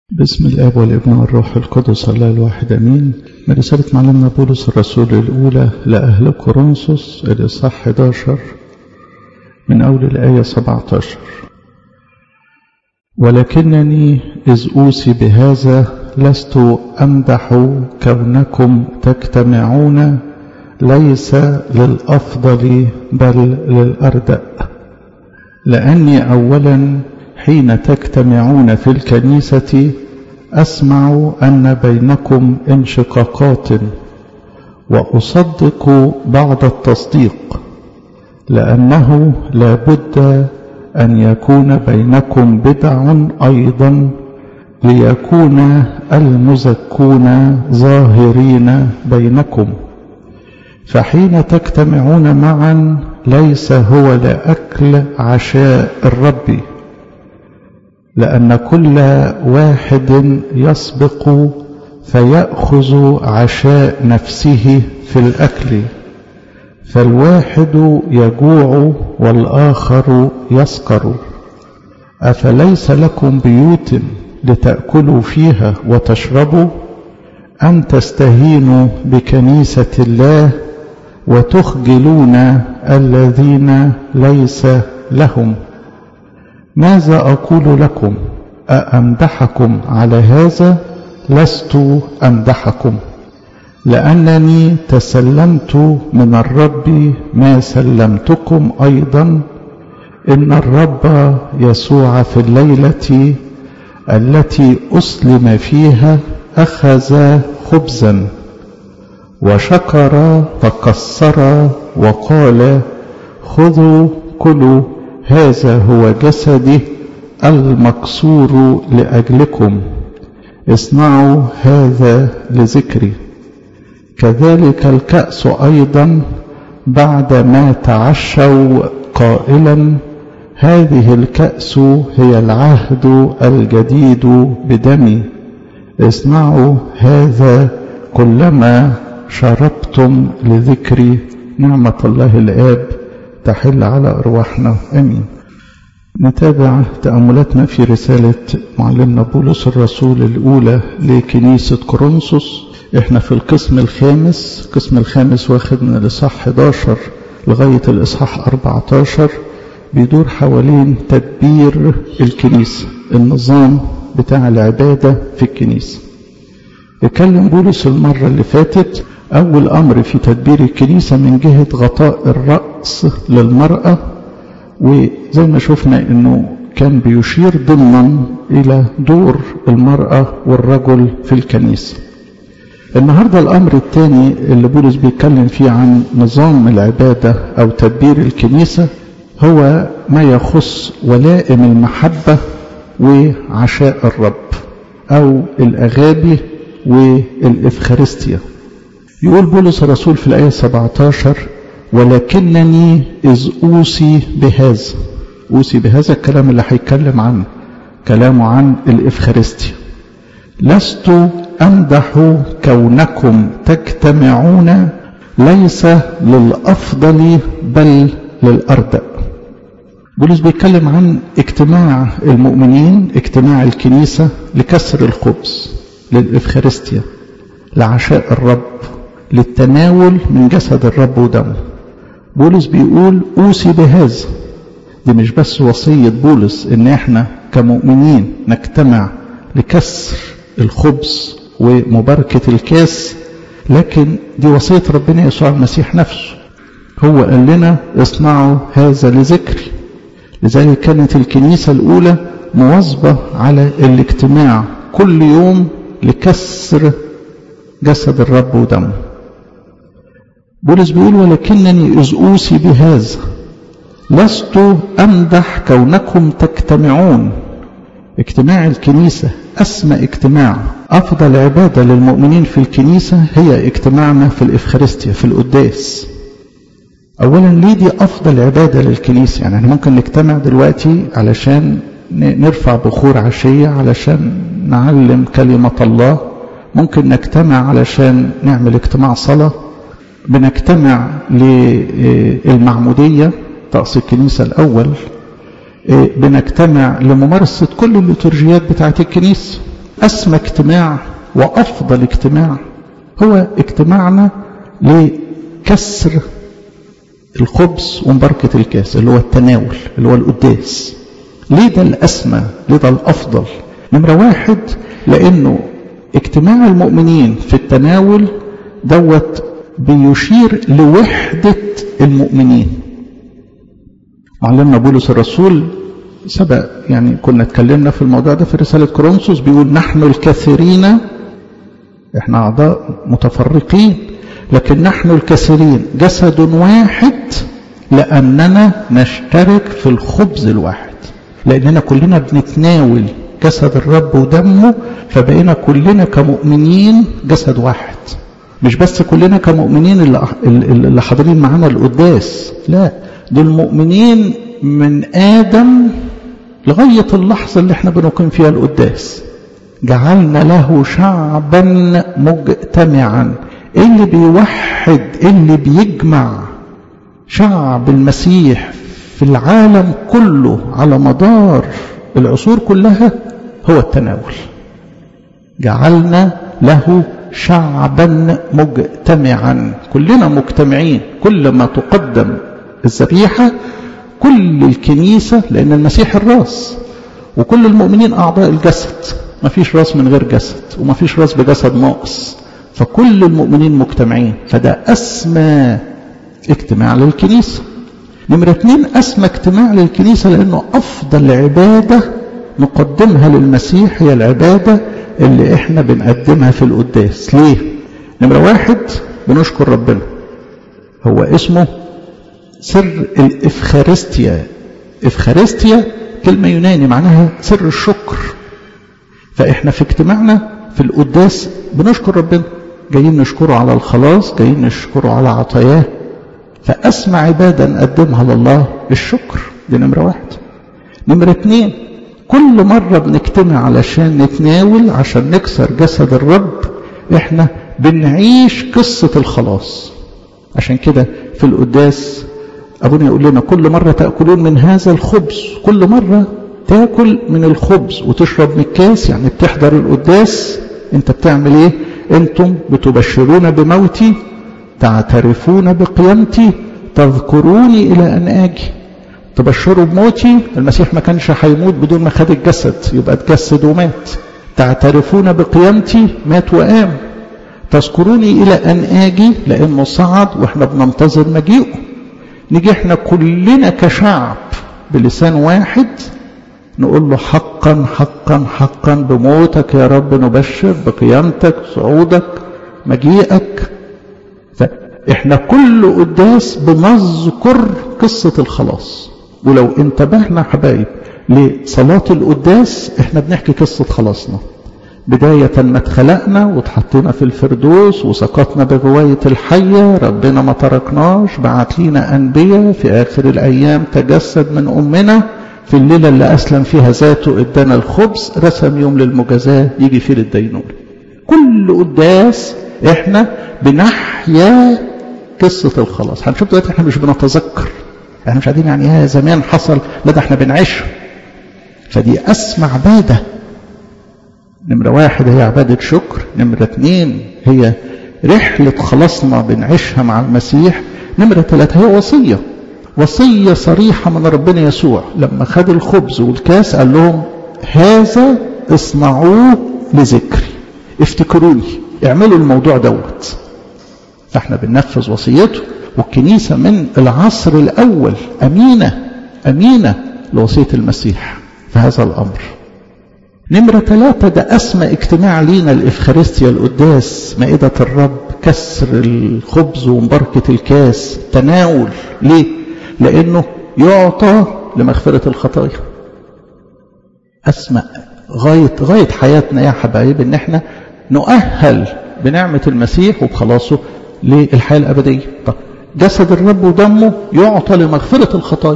بسم الاب والابن والروح القدس الله الواحد امين من رساله معلمنا بولس الرسول الاولى لاهل كورنثوس الاصحاح 11 من اول الايه 17 ولكنني اذ اوصي بهذا لست امدح كونكم تجتمعون ليس للافضل بل للاردأ لاني اولا حين تجتمعون في الكنيسة أسمع أن بينكم انشقاقات وأصدق بعض التصديق لأنه لا بد أن يكون بينكم بدع أيضا ليكون المزكون ظاهرين بينكم فحين تجتمعون معا ليس هو لأكل عشاء الرب لأن كل واحد يسبق فيأخذ عشاء نفسه في الأكل فالواحد يجوع والآخر يسكر أفليس لكم بيوت لتأكلوا فيها وتشربوا أم تستهينوا بكنيسة الله وتخجلون الذين ليس لهم ماذا أقول لكم أأمدحكم على هذا لست أمدحكم لأنني تسلمت من الرب ما سلمتكم أيضا إن الرب يسوع في الليلة التي أسلم فيها أخذ خبزا وشكر فكسر وقال خذوا كلوا هذا هو جسدي المكسور لأجلكم اصنعوا هذا لذكري كذلك الكأس أيضا بعدما تعشوا قائلا هذه الكأس هي العهد الجديد بدمي اصنعوا هذا كلما شربتم لذكري نعمة الله الآب تحل على أرواحنا أمين نتابع تأملاتنا في رسالة معلمنا بولس الرسول الأولى لكنيسة كورنثوس احنا في القسم الخامس القسم الخامس واخد من الإصحاح 11 لغاية الإصحاح 14 بيدور حوالين تدبير الكنيسة النظام بتاع العبادة في الكنيسة اتكلم بولس المرة اللي فاتت أول أمر في تدبير الكنيسة من جهة غطاء الرأس للمرأة وزي ما شفنا أنه كان بيشير ضمنا إلى دور المرأة والرجل في الكنيسة النهاردة الأمر الثاني اللي بولس بيتكلم فيه عن نظام العبادة أو تدبير الكنيسة هو ما يخص ولائم المحبة وعشاء الرب أو الأغابي والإفخارستيا يقول بولس الرسول في الآية 17 ولكنني إذ أوصي بهذا أوصي بهذا الكلام اللي هيتكلم عنه كلامه عن الإفخارستيا لست أمدح كونكم تجتمعون ليس للأفضل بل للأردأ بولس بيتكلم عن اجتماع المؤمنين اجتماع الكنيسة لكسر الخبز للإفخارستيا لعشاء الرب للتناول من جسد الرب ودمه بولس بيقول أوصي بهذا دي مش بس وصية بولس ان احنا كمؤمنين نجتمع لكسر الخبز ومباركة الكاس لكن دي وصية ربنا يسوع المسيح نفسه هو قال لنا اصنعوا هذا لذكري لذلك كانت الكنيسة الأولى مواظبة على الاجتماع كل يوم لكسر جسد الرب ودمه بولس بيقول ولكنني إذ أوصي بهذا لست أمدح كونكم تجتمعون اجتماع الكنيسة أسمى اجتماع أفضل عبادة للمؤمنين في الكنيسة هي اجتماعنا في الإفخارستيا في القداس أولا ليه دي أفضل عبادة للكنيسة يعني ممكن نجتمع دلوقتي علشان نرفع بخور عشية علشان نعلم كلمة الله ممكن نجتمع علشان نعمل اجتماع صلاة بنجتمع للمعمودية طقس الكنيسة الأول بنجتمع لممارسة كل الليتورجيات بتاعة الكنيسة أسمى اجتماع وأفضل اجتماع هو اجتماعنا لكسر الخبز ومباركة الكاس اللي هو التناول اللي هو القداس ليه ده الأسمى ليه ده الأفضل نمرة واحد لأنه اجتماع المؤمنين في التناول دوت بيشير لوحدة المؤمنين معلمنا بولس الرسول سبق يعني كنا اتكلمنا في الموضوع ده في رسالة كورنثوس بيقول نحن الكثيرين احنا أعضاء متفرقين لكن نحن الكثيرين جسد واحد لأننا نشترك في الخبز الواحد لأننا كلنا بنتناول جسد الرب ودمه فبقينا كلنا كمؤمنين جسد واحد مش بس كلنا كمؤمنين اللي, اللي حاضرين معانا القداس لا دول مؤمنين من آدم لغاية اللحظة اللي احنا بنقيم فيها القداس جعلنا له شعبا مجتمعا اللي بيوحد اللي بيجمع شعب المسيح في العالم كله على مدار العصور كلها هو التناول جعلنا له شعبا مجتمعا كلنا مجتمعين كل ما تقدم الذبيحة كل الكنيسة لأن المسيح الراس وكل المؤمنين أعضاء الجسد ما فيش راس من غير جسد وما فيش راس بجسد ناقص فكل المؤمنين مجتمعين فده أسمى اجتماع للكنيسة نمرة اتنين أسمى اجتماع للكنيسة لأنه أفضل عبادة نقدمها للمسيح هي العبادة اللي احنا بنقدمها في القداس ليه نمرة واحد بنشكر ربنا هو اسمه سر الإفخارستيا إفخارستيا كلمة يوناني معناها سر الشكر فإحنا في اجتماعنا في القداس بنشكر ربنا جايين نشكره على الخلاص جايين نشكره على عطاياه فأسمى عبادة نقدمها لله الشكر دي نمرة واحد نمرة اتنين كل مرة بنجتمع علشان نتناول عشان نكسر جسد الرب احنا بنعيش قصة الخلاص عشان كده في القداس أبونا يقول لنا كل مرة تأكلون من هذا الخبز كل مرة تاكل من الخبز وتشرب من الكاس يعني بتحضر القداس انت بتعمل ايه انتم بتبشرون بموتي تعترفون بقيامتي تذكروني الى ان اجي تبشروا بموتي المسيح ما كانش هيموت بدون ما خد الجسد يبقى اتجسد ومات تعترفون بقيامتي مات وقام تذكروني الى ان اجي لانه صعد واحنا بننتظر مجيئه نيجي احنا كلنا كشعب بلسان واحد نقول له حقا حقا حقا بموتك يا رب نبشر بقيامتك صعودك مجيئك فاحنا كل قداس بنذكر قصة الخلاص ولو انتبهنا حبايب لصلاة القداس احنا بنحكي قصة خلاصنا بداية ما اتخلقنا واتحطينا في الفردوس وسقطنا بغواية الحية ربنا ما تركناش بعت لينا أنبياء في آخر الأيام تجسد من أمنا في الليلة اللي أسلم فيها ذاته ادانا الخبز رسم يوم للمجازاة يجي فيه للدينون كل قداس احنا بنحيا قصة الخلاص هنشوف دلوقتي احنا مش بنتذكر احنا مش قاعدين يعني يا زمان حصل لا ده احنا بنعيش فدي أسمى عبادة نمرة واحد هي عبادة شكر نمرة اتنين هي رحلة خلاصنا بنعيشها مع المسيح نمرة ثلاثة هي وصية وصية صريحة من ربنا يسوع لما خد الخبز والكاس قال لهم هذا اصنعوه لذكري افتكروني اعملوا الموضوع دوت فاحنا بننفذ وصيته والكنيسة من العصر الأول أمينة أمينة لوصية المسيح في هذا الأمر نمرة ثلاثة ده أسمى اجتماع لينا الإفخارستيا القداس مائدة الرب كسر الخبز ومباركة الكاس تناول ليه؟ لأنه يعطى لمغفرة الخطايا أسمى غاية غاية حياتنا يا حبايب إن احنا نؤهل بنعمة المسيح وبخلاصه للحياة الأبدية طب جسد الرب ودمه يعطى لمغفرة الخطايا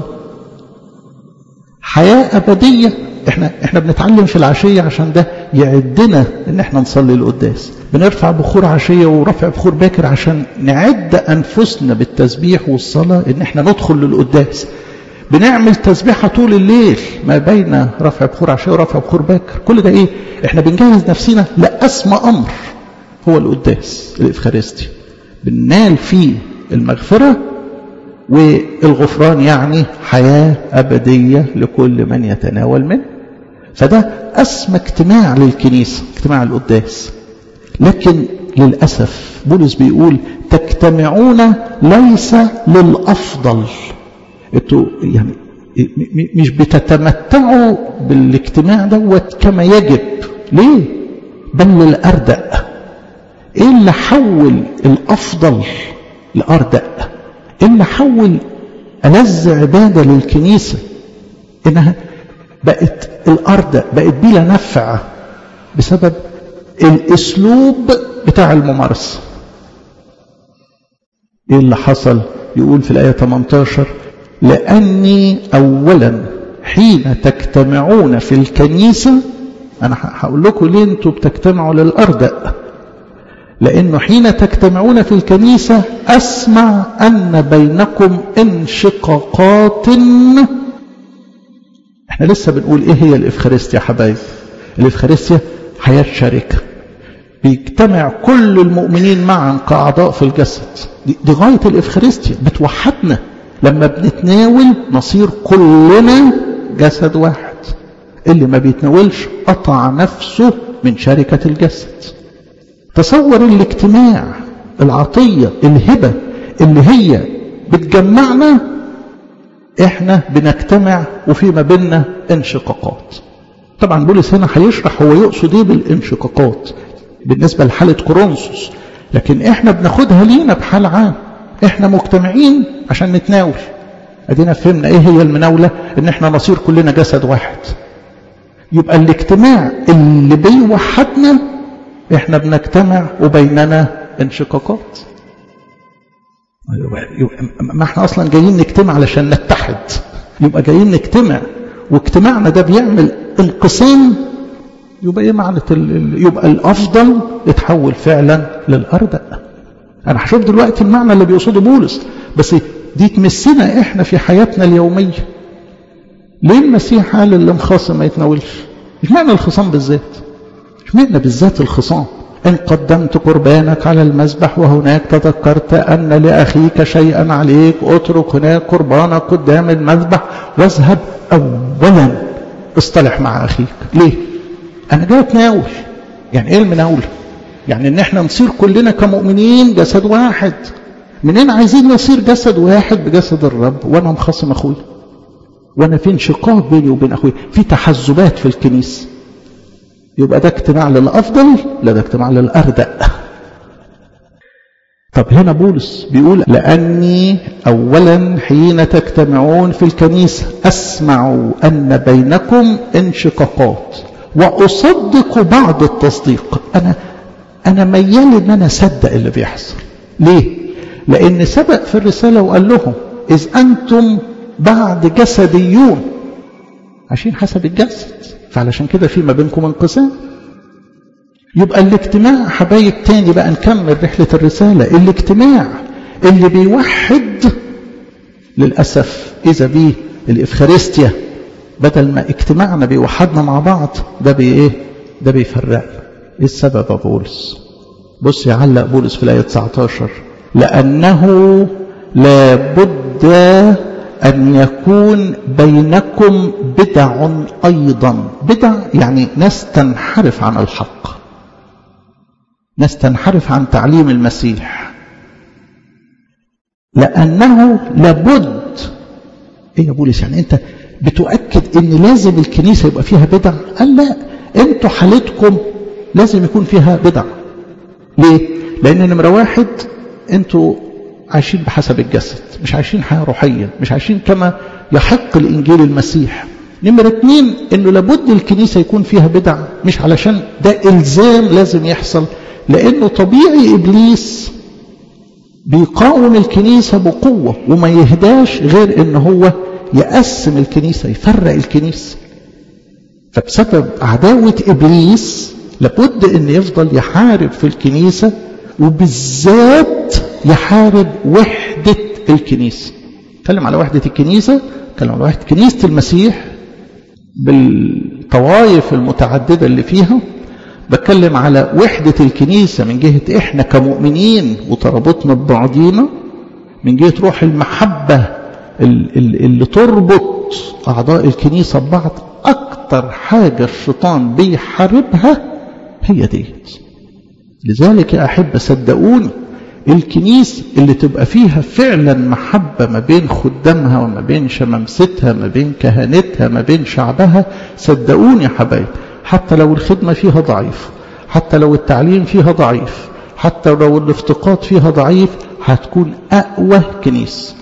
حياة أبدية احنا احنا بنتعلم في العشية عشان ده يعدنا ان احنا نصلي القداس بنرفع بخور عشية ورفع بخور باكر عشان نعد انفسنا بالتسبيح والصلاة ان احنا ندخل للقداس بنعمل تسبيحة طول الليل ما بين رفع بخور عشاء ورفع بخور باكر كل ده ايه احنا بنجهز نفسنا لأسمى أمر هو القداس الإفخارستي بننال فيه المغفرة والغفران يعني حياة أبدية لكل من يتناول منه فده أسمى اجتماع للكنيسة اجتماع القداس لكن للأسف بولس بيقول تجتمعون ليس للأفضل انتوا يعني مش بتتمتعوا بالاجتماع دوت كما يجب ليه بل للأردأ ايه اللي حول الأفضل لأردأ ايه اللي حول ألذ عبادة للكنيسة إنها بقت الأرض بقت بلا نفع بسبب الأسلوب بتاع الممارسة إيه اللي حصل يقول في الآية 18 لأني أولا حين تجتمعون في الكنيسة أنا هقول لكم ليه أنتوا بتجتمعوا للأرض لأنه حين تجتمعون في الكنيسة أسمع أن بينكم انشقاقات احنا لسه بنقول ايه هي الإفخارستيا يا حبايب الإفخارستيا حياة شركة بيجتمع كل المؤمنين معا كأعضاء في الجسد دي, دي غاية الإفخارستيا بتوحدنا لما بنتناول نصير كلنا جسد واحد اللي ما بيتناولش قطع نفسه من شركة الجسد تصور الاجتماع العطية الهبة اللي هي بتجمعنا احنا بنجتمع وفي ما بيننا انشقاقات طبعا بولس هنا هيشرح هو يقصد ايه بالانشقاقات بالنسبة لحالة كورنثوس لكن احنا بناخدها لينا بحال عام احنا مجتمعين عشان نتناول ادينا فهمنا ايه هي المناولة ان احنا نصير كلنا جسد واحد يبقى الاجتماع اللي بيوحدنا احنا بنجتمع وبيننا انشقاقات ما احنا اصلا جايين نجتمع علشان نتحد يبقى جايين نجتمع واجتماعنا ده بيعمل انقسام يبقى ايه معنى يبقى الافضل يتحول فعلا للارض انا هشوف دلوقتي المعنى اللي بيقصده بولس بس دي تمسنا احنا في حياتنا اليوميه ليه المسيح قال اللي مخاصم ما يتناولش مش معنى الخصام بالذات مش معنى بالذات الخصام إن قدمت قربانك على المذبح وهناك تذكرت أن لأخيك شيئا عليك اترك هناك قربانك قدام المذبح واذهب أولا اصطلح مع أخيك ليه؟ أنا جاي أتناول يعني إيه المناولة؟ يعني إن إحنا نصير كلنا كمؤمنين جسد واحد منين عايزين نصير جسد واحد بجسد الرب وأنا مخصم أخوي وأنا في انشقاق بيني وبين أخوي في تحزبات في الكنيسة يبقى ده اجتماع للأفضل لا ده اجتماع للأردأ طب هنا بولس بيقول لأني أولا حين تجتمعون في الكنيسة أسمع أن بينكم انشقاقات وأصدق بعض التصديق أنا أنا ميال إن أنا أصدق اللي بيحصل ليه؟ لأن سبق في الرسالة وقال لهم إذ أنتم بعد جسديون عايشين حسب الجسد فعلشان كده في ما بينكم انقسام يبقى الاجتماع حبايب تاني بقى نكمل رحلة الرسالة الاجتماع اللي بيوحد للأسف إذا بيه الإفخارستيا بدل ما اجتماعنا بيوحدنا مع بعض ده بي ايه ده بيفرقنا ايه السبب يا بولس بص يعلق بولس في الآية 19 لأنه لابد أن يكون بينكم بدع أيضا بدع يعني ناس تنحرف عن الحق ناس تنحرف عن تعليم المسيح لأنه لابد إيه يا بولس يعني أنت بتؤكد أن لازم الكنيسة يبقى فيها بدع قال لا أنتوا حالتكم لازم يكون فيها بدع ليه؟ لأن نمرة واحد أنتوا عايشين بحسب الجسد مش عايشين حياة روحية مش عايشين كما يحق الإنجيل المسيح نمرة اتنين انه لابد الكنيسة يكون فيها بدع مش علشان ده إلزام لازم يحصل لأنه طبيعي إبليس بيقاوم الكنيسة بقوة وما يهداش غير ان هو يقسم الكنيسة يفرق الكنيسة فبسبب عداوة إبليس لابد ان يفضل يحارب في الكنيسة وبالذات يحارب وحدة الكنيسة اتكلم على وحدة الكنيسة اتكلم على وحدة كنيسة المسيح بالطوائف المتعددة اللي فيها بتكلم على وحدة الكنيسة من جهة احنا كمؤمنين وترابطنا ببعضينا من جهة روح المحبة اللي تربط أعضاء الكنيسة ببعض أكتر حاجة الشيطان بيحاربها هي ديت لذلك يا أحب صدقوني الكنيسة اللي تبقى فيها فعلا محبة ما بين خدامها وما بين شمامستها ما بين كهنتها ما بين شعبها صدقوني يا حبايب حتى لو الخدمة فيها ضعيف حتى لو التعليم فيها ضعيف حتى لو الافتقاد فيها ضعيف هتكون أقوى كنيسة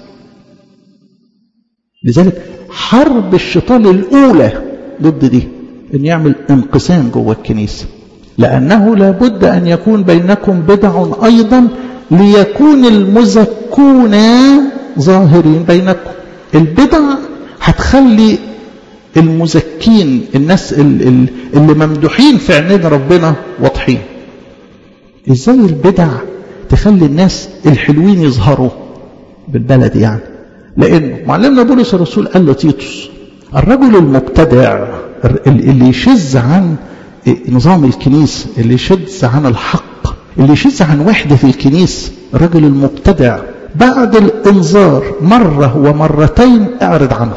لذلك حرب الشيطان الأولى ضد دي أن يعمل انقسام جوه الكنيسة لأنه لابد أن يكون بينكم بدع أيضا ليكون المزكون ظاهرين بينكم البدع هتخلي المزكين الناس اللي ممدوحين في عينين ربنا واضحين ازاي البدع تخلي الناس الحلوين يظهروا بالبلد يعني لانه معلمنا بولس الرسول قال لتيتوس الرجل المبتدع اللي يشذ عن نظام الكنيسة اللي يشذ عن الحق اللي يشذ عن وحدة الكنيسة الرجل المبتدع بعد الانذار مرة ومرتين اعرض عنه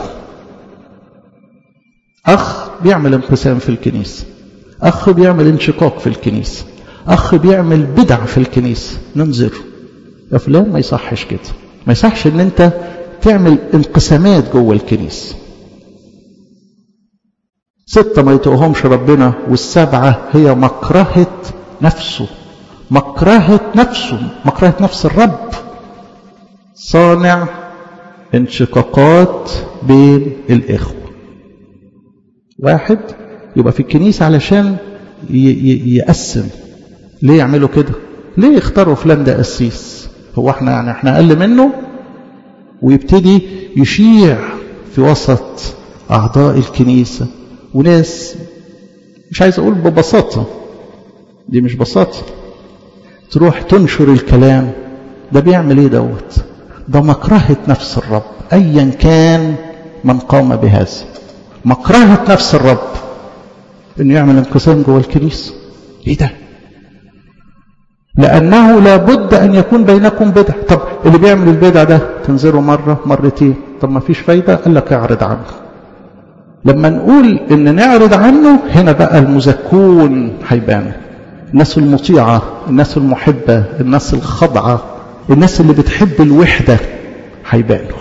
أخ بيعمل انقسام في الكنيسة أخ بيعمل انشقاق في الكنيسة أخ بيعمل بدع في الكنيسة ننظره يا فلان ما يصحش كده ما يصحش ان انت تعمل انقسامات جوه الكنيسة ستة ما يطيقهمش ربنا والسبعة هي مكرهة نفسه مكرهة نفسه مكرهة نفس الرب صانع انشقاقات بين الإخوة واحد يبقى في الكنيسة علشان يقسم ليه يعملوا كده ليه يختاروا فلان ده قسيس هو احنا يعني احنا اقل منه ويبتدي يشيع في وسط اعضاء الكنيسة وناس مش عايز اقول ببساطة دي مش بساطة تروح تنشر الكلام ده بيعمل ايه دوت ده مكرهة نفس الرب ايا كان من قام بهذا مكرهة نفس الرب انه يعمل انقسام جوه الكنيسة ايه ده لانه لابد ان يكون بينكم بدع طب اللي بيعمل البدع ده تنزله مرة مرتين طب ما فيش فايدة قال لك اعرض عنه لما نقول ان نعرض عنه هنا بقى المزكون هيبان الناس المطيعة الناس المحبة الناس الخضعة الناس اللي بتحب الوحدة هيبانوا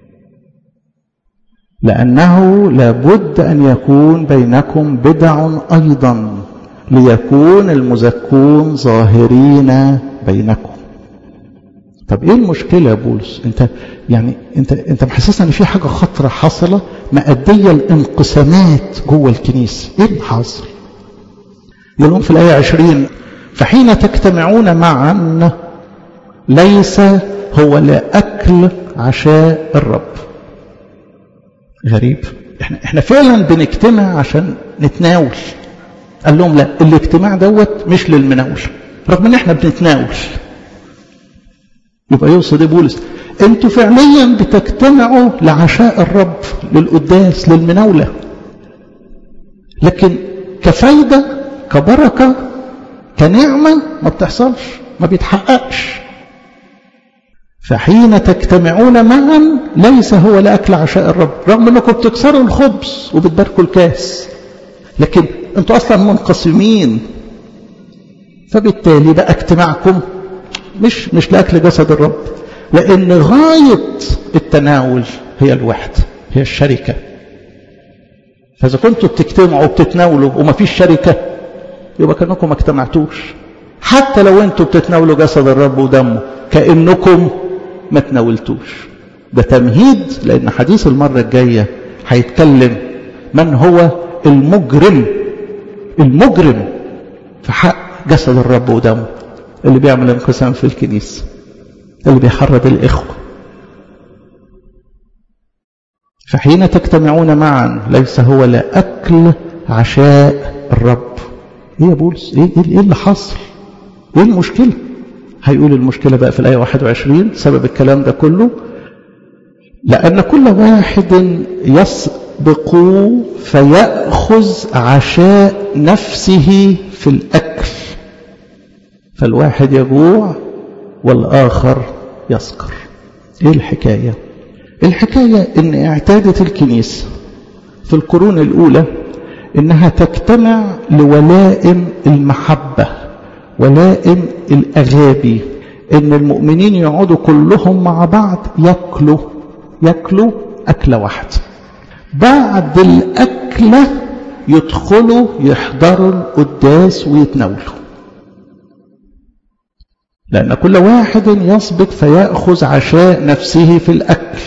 لأنه لابد أن يكون بينكم بدع أيضا ليكون المزكون ظاهرين بينكم طب ايه المشكلة يا بولس انت يعني انت انت محسسنا ان في حاجة خطرة حصلة مأدية الانقسامات جوه الكنيسة ايه اللي حاصل يقولون في الآية عشرين فحين تجتمعون معا ليس هو لأكل عشاء الرب غريب احنا, احنا فعلا بنجتمع عشان نتناول قال لهم لا الاجتماع دوت مش للمناول رغم ان احنا بنتناول يبقى يوصل بولس انتوا فعليا بتجتمعوا لعشاء الرب للقداس للمناولة لكن كفايدة كبركة كنعمة ما بتحصلش ما بيتحققش فحين تجتمعون معا ليس هو لأكل عشاء الرب رغم انكم بتكسروا الخبز وبتباركوا الكاس لكن انتوا اصلا منقسمين فبالتالي بقى اجتماعكم مش مش لاكل جسد الرب لان غايه التناول هي الوحده هي الشركه فاذا كنتوا بتجتمعوا وبتتناولوا وما فيش شركه يبقى كانكم ما اجتمعتوش حتى لو انتوا بتتناولوا جسد الرب ودمه كانكم ما تناولتوش ده تمهيد لان حديث المره الجايه هيتكلم من هو المجرم المجرم في حق جسد الرب ودمه اللي بيعمل انقسام في الكنيسة اللي بيحرض الإخوة فحين تجتمعون معا ليس هو لأكل عشاء الرب ايه يا بولس ايه, إيه اللي حصل ايه المشكلة هيقول المشكلة بقى في الآية 21 سبب الكلام ده كله لأن كل واحد يسبق فيأخذ عشاء نفسه في الأكل فالواحد يجوع والآخر يسكر إيه الحكاية؟ الحكاية إن اعتادت الكنيسة في القرون الأولى إنها تجتمع لولائم المحبة ولائم الأغابي إن المؤمنين يقعدوا كلهم مع بعض يأكلوا يأكلوا أكلة واحدة بعد الأكلة يدخلوا يحضروا القداس ويتناولوا لأن كل واحد يسبق فيأخذ عشاء نفسه في الأكل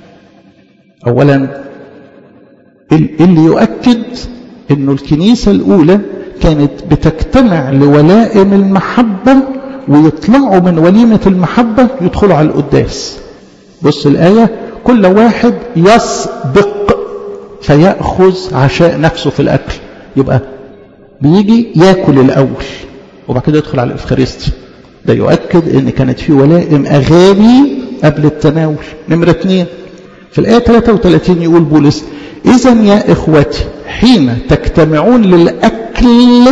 أولا اللي يؤكد أنه الكنيسة الأولى كانت بتجتمع لولائم المحبة ويطلعوا من وليمة المحبة يدخلوا على القداس بص الآية كل واحد يسبق فيأخذ عشاء نفسه في الأكل يبقى بيجي ياكل الأول وبعد كده يدخل على الإفخارستي ده يؤكد ان كانت في ولائم أغاني قبل التناول نمرة اثنين في الآية 33 يقول بولس إذا يا إخوتي حين تجتمعون للأكل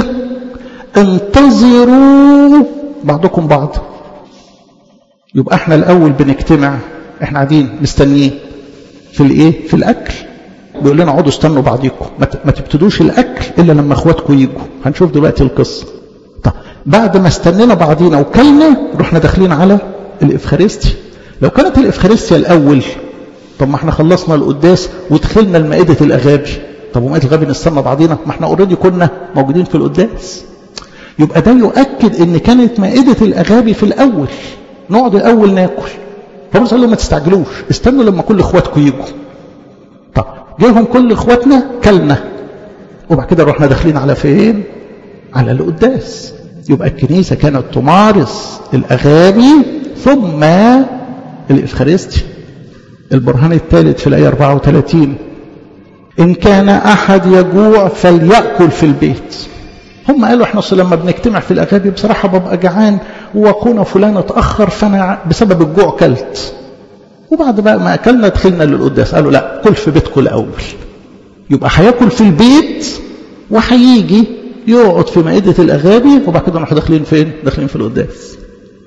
انتظروا بعضكم بعض يبقى احنا الأول بنجتمع احنا قاعدين مستنيين في الايه في الأكل بيقول لنا اقعدوا استنوا بعضيكم ما تبتدوش الأكل إلا لما اخواتكم يجوا هنشوف دلوقتي القصة طب بعد ما استنينا بعضينا وكلنا رحنا داخلين على الإفخارستي لو كانت الإفخارستيا الأول طب ما احنا خلصنا القداس ودخلنا لمائدة الأغابي طب ومائدة الأغابي نستنى بعضينا ما احنا اوريدي كنا موجودين في القداس يبقى ده يؤكد ان كانت مائدة الأغابي في الأول نقعد الأول ناكل فبص قال لهم ما تستعجلوش استنوا لما كل اخواتكم يجوا طب جيهم كل اخواتنا كلنا وبعد كده رحنا داخلين على فين على القداس يبقى الكنيسة كانت تمارس الأغابي ثم الإفخارستي البرهان الثالث في الآية 34 إن كان أحد يجوع فليأكل في البيت هم قالوا احنا اصل لما بنجتمع في الأغابي بصراحة ببقى جعان وأخونا فلان اتأخر فأنا بسبب الجوع كلت وبعد بقى ما أكلنا دخلنا للقداس قالوا لا كل في بيتكم الأول يبقى هياكل في البيت وهيجي يقعد في مائدة الأغابي وبعد كده نروح داخلين فين؟ داخلين في القداس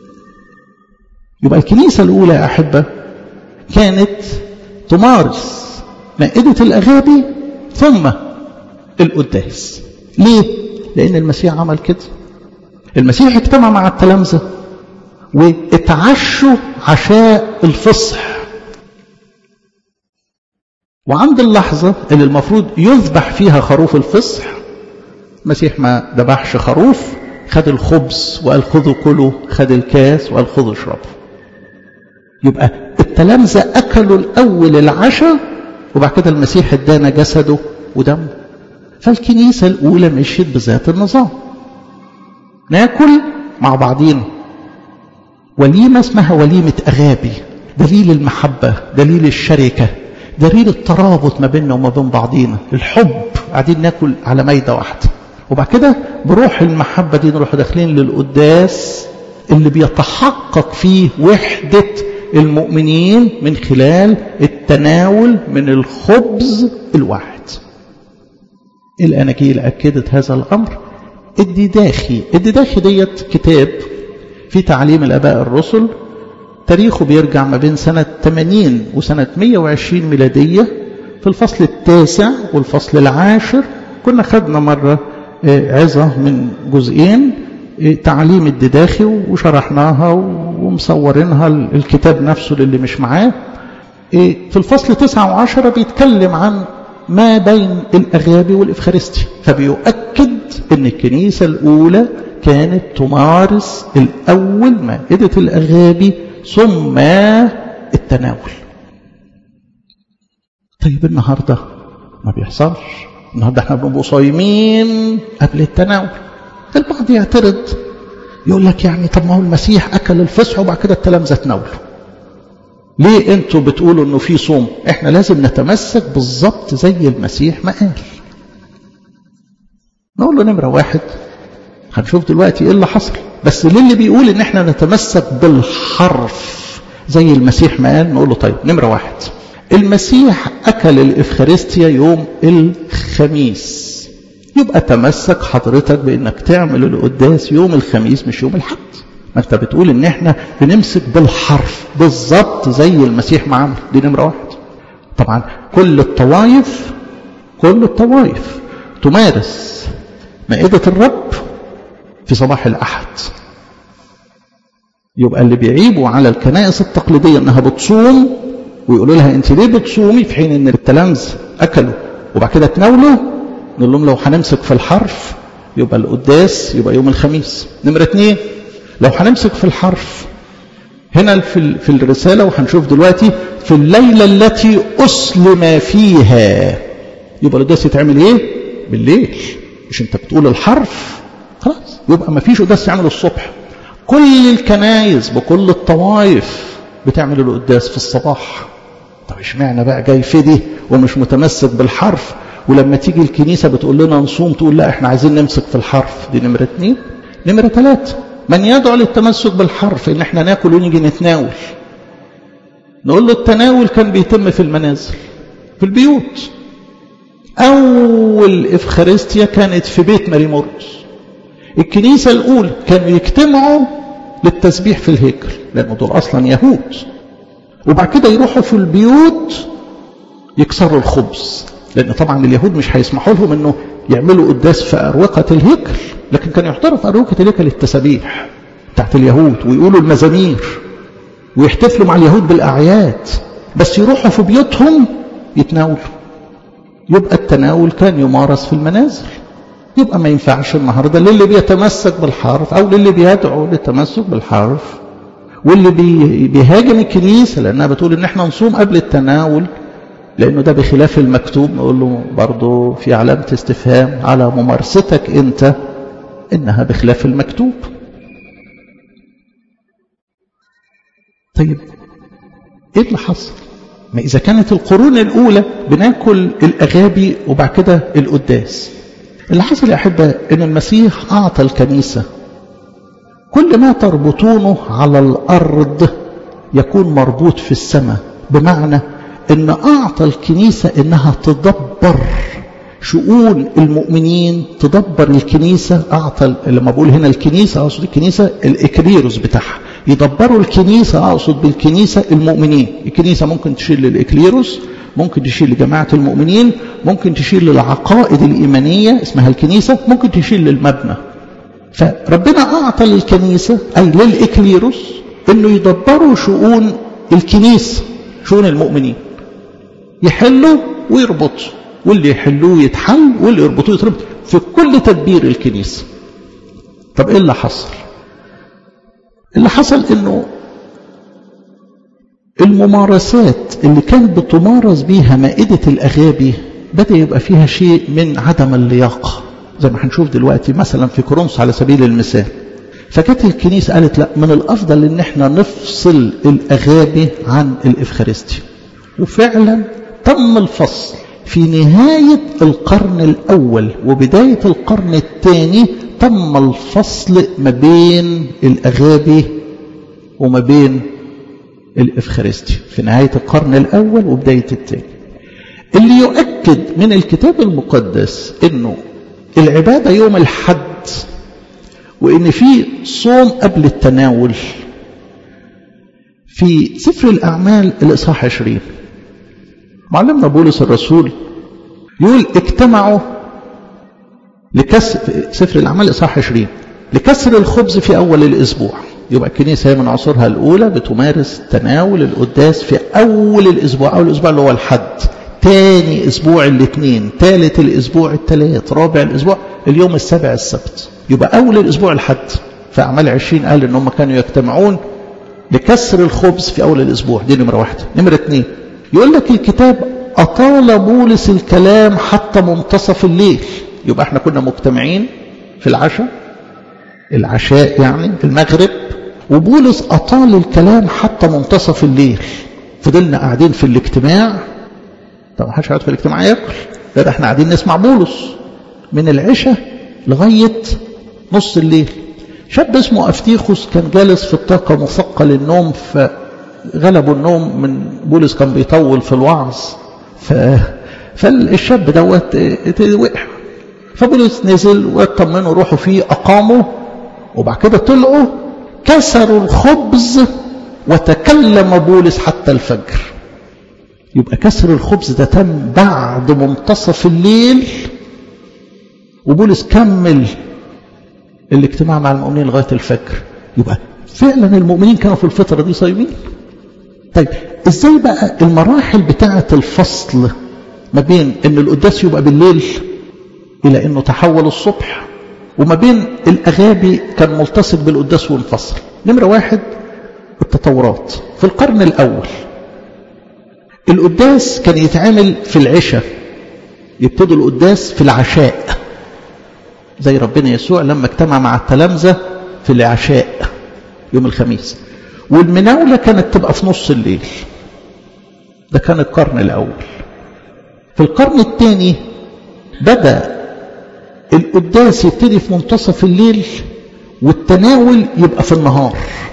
يبقى الكنيسة الأولى يا أحبة كانت تمارس مائدة الأغابي ثم القداس ليه؟ لأن المسيح عمل كده المسيح اجتمع مع التلامذة واتعشوا عشاء الفصح وعند اللحظة اللي المفروض يذبح فيها خروف الفصح المسيح ما ذبحش خروف خد الخبز وقال خذوا كلوا خد الكاس وقال خذوا اشربوا يبقى التلامذة أكلوا الأول العشاء وبعد كده المسيح ادانا جسده ودمه فالكنيسة الأولى مشيت بذات النظام ناكل مع بعضينا وليمة اسمها وليمة أغابي دليل المحبة دليل الشركة دليل الترابط ما بيننا وما بين بعضينا الحب قاعدين ناكل على ميدة واحدة وبعد كده بروح المحبة دي نروح داخلين للقداس اللي بيتحقق فيه وحدة المؤمنين من خلال التناول من الخبز الواحد الأناجيل أكدت هذا الأمر الدداخي الدداخي ديت كتاب في تعليم الأباء الرسل تاريخه بيرجع ما بين سنة 80 وسنة 120 ميلادية في الفصل التاسع والفصل العاشر كنا خدنا مرة عظة من جزئين تعليم الدداخي وشرحناها ومصورينها الكتاب نفسه للي مش معاه في الفصل تسعة وعشرة بيتكلم عن ما بين الأغابي والإفخارستي فبيؤكد أن الكنيسة الأولى كانت تمارس الأول مائدة الأغابي ثم التناول طيب النهاردة ما بيحصلش النهاردة احنا بنبقى صايمين قبل التناول البعض يعترض يقول لك يعني طب ما هو المسيح أكل الفصح وبعد كده التلامذة تناولوا ليه انتوا بتقولوا انه في صوم احنا لازم نتمسك بالظبط زي المسيح ما قال نقول له نمرة واحد هنشوف دلوقتي ايه اللي حصل بس للي بيقول ان احنا نتمسك بالحرف زي المسيح ما قال نقول له طيب نمرة واحد المسيح أكل الإفخارستيا يوم الخميس يبقى تمسك حضرتك بأنك تعمل القداس يوم الخميس مش يوم الحد ما انت بتقول ان احنا بنمسك بالحرف بالظبط زي المسيح ما عمل دي نمرة واحد طبعا كل الطوائف كل الطوائف تمارس مائدة الرب في صباح الأحد يبقى اللي بيعيبوا على الكنائس التقليدية انها بتصوم ويقولوا لها انت ليه بتصومي في حين ان التلامذة اكلوا وبعد كده تناولوا نقول لهم لو هنمسك في الحرف يبقى القداس يبقى يوم الخميس نمرة اتنين لو هنمسك في الحرف هنا في في الرسالة وهنشوف دلوقتي في الليلة التي أسلم فيها يبقى القداس يتعمل ايه بالليل مش انت بتقول الحرف خلاص يبقى ما فيش قداس يعمل الصبح كل الكنايس بكل الطوائف بتعمل القداس في الصباح طب اشمعنى بقى جاي في دي ومش متمسك بالحرف ولما تيجي الكنيسة بتقول لنا نصوم تقول لا احنا عايزين نمسك في الحرف دي نمرة اتنين نمرة ثلاثة من يدعو للتمسك بالحرف ان احنا ناكل ونيجي نتناول نقول له التناول كان بيتم في المنازل في البيوت أول إفخارستيا كانت في بيت ماري مرقس الكنيسة الأولى كانوا يجتمعوا للتسبيح في الهيكل لأنه دول أصلا يهود وبعد كده يروحوا في البيوت يكسروا الخبز لأن طبعا اليهود مش هيسمحوا لهم أنه يعملوا قداس في أروقة الهيكل لكن كانوا يحضروا في أروقة الهيكل التسابيح بتاعت اليهود ويقولوا المزامير ويحتفلوا مع اليهود بالأعياد بس يروحوا في بيوتهم يتناولوا يبقى التناول كان يمارس في المنازل يبقى ما ينفعش النهاردة للي بيتمسك بالحرف أو للي بيدعو للتمسك بالحرف واللي بي بيهاجم الكنيسة لأنها بتقول إن احنا نصوم قبل التناول لأنه ده بخلاف المكتوب نقول له برضه في علامة استفهام على ممارستك أنت إنها بخلاف المكتوب طيب إيه اللي حصل؟ ما إذا كانت القرون الأولى بناكل الأغابي وبعد كده القداس اللي حصل يا أحبة إن المسيح أعطى الكنيسة كل ما تربطونه على الأرض يكون مربوط في السماء بمعنى إن أعطى الكنيسة إنها تدبر شؤون المؤمنين تدبر الكنيسة أعطى لما بقول هنا الكنيسة أقصد الكنيسة الإكليروس بتاعها يدبروا الكنيسة أقصد بالكنيسة المؤمنين الكنيسة ممكن تشيل للإكليروس ممكن تشيل لجماعة المؤمنين ممكن تشيل للعقائد الإيمانية اسمها الكنيسة ممكن تشيل للمبنى فربنا أعطى للكنيسة أي للإكليروس أنه يدبروا شؤون الكنيسة شؤون المؤمنين يحلوا ويربطوا واللي يحلوه يتحل واللي يربطوه يتربط في كل تدبير الكنيسة طب ايه اللي حصل اللي حصل انه الممارسات اللي كانت بتمارس بيها مائدة الأغابي بدأ يبقى فيها شيء من عدم اللياقة زي ما هنشوف دلوقتي مثلا في كورنثوس على سبيل المثال فكانت الكنيسة قالت لا من الأفضل إن احنا نفصل الأغابي عن الإفخارستي وفعلا تم الفصل في نهاية القرن الأول وبداية القرن الثاني تم الفصل ما بين الأغابي وما بين الإفخارستي في نهاية القرن الأول وبداية الثاني اللي يؤكد من الكتاب المقدس أنه العبادة يوم الحد وإن في صوم قبل التناول في سفر الأعمال الإصحاح 20 معلمنا بولس الرسول يقول اجتمعوا لكسر سفر الأعمال إصحاح 20 لكسر الخبز في أول الأسبوع يبقى الكنيسة من عصورها الأولى بتمارس تناول القداس في أول الأسبوع أول الأسبوع اللي هو الحد تاني أسبوع الاثنين ثالث الأسبوع الثلاث رابع الأسبوع اليوم السابع السبت يبقى أول الأسبوع الحد في أعمال 20 قال إن هم كانوا يجتمعون لكسر الخبز في أول الأسبوع دي نمرة واحدة نمرة اثنين يقول لك الكتاب أطال بولس الكلام حتى منتصف الليل يبقى احنا كنا مجتمعين في العشاء العشاء يعني في المغرب وبولس أطال الكلام حتى منتصف الليل فضلنا قاعدين في الاجتماع طبعا محدش قاعد في الاجتماع ياكل لا احنا قاعدين نسمع بولس من العشاء لغاية نص الليل شاب اسمه أفتيخوس كان جالس في الطاقة مثقل النوم ف فغلبوا النوم من بولس كان بيطول في الوعظ ف... فالشاب دوت وقع فبولس نزل واطمنوا روحوا فيه أقاموا وبعد كده طلعوا كسروا الخبز وتكلم بولس حتى الفجر يبقى كسر الخبز ده تم بعد منتصف الليل وبولس كمل الاجتماع مع المؤمنين لغاية الفجر يبقى فعلا المؤمنين كانوا في الفترة دي صايمين طيب ازاي بقى المراحل بتاعة الفصل ما بين ان القداس يبقى بالليل الى انه تحول الصبح وما بين الاغابي كان ملتصق بالقداس وانفصل نمرة واحد التطورات في القرن الاول القداس كان يتعمل في العشاء يبتدوا القداس في العشاء زي ربنا يسوع لما اجتمع مع التلامذة في العشاء يوم الخميس والمناولة كانت تبقى في نص الليل ده كان القرن الأول في القرن الثاني بدأ القداس يبتدي في منتصف الليل والتناول يبقى في النهار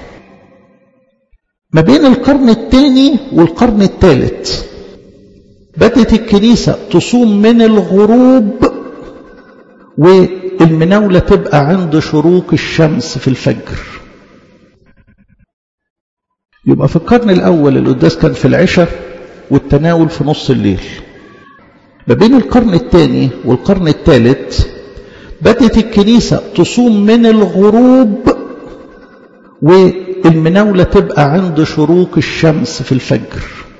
ما بين القرن الثاني والقرن الثالث بدأت الكنيسة تصوم من الغروب والمناولة تبقى عند شروق الشمس في الفجر يبقى في القرن الأول القداس كان في العشاء والتناول في نص الليل ما بين القرن الثاني والقرن الثالث بدأت الكنيسة تصوم من الغروب والمناولة تبقى عند شروق الشمس في الفجر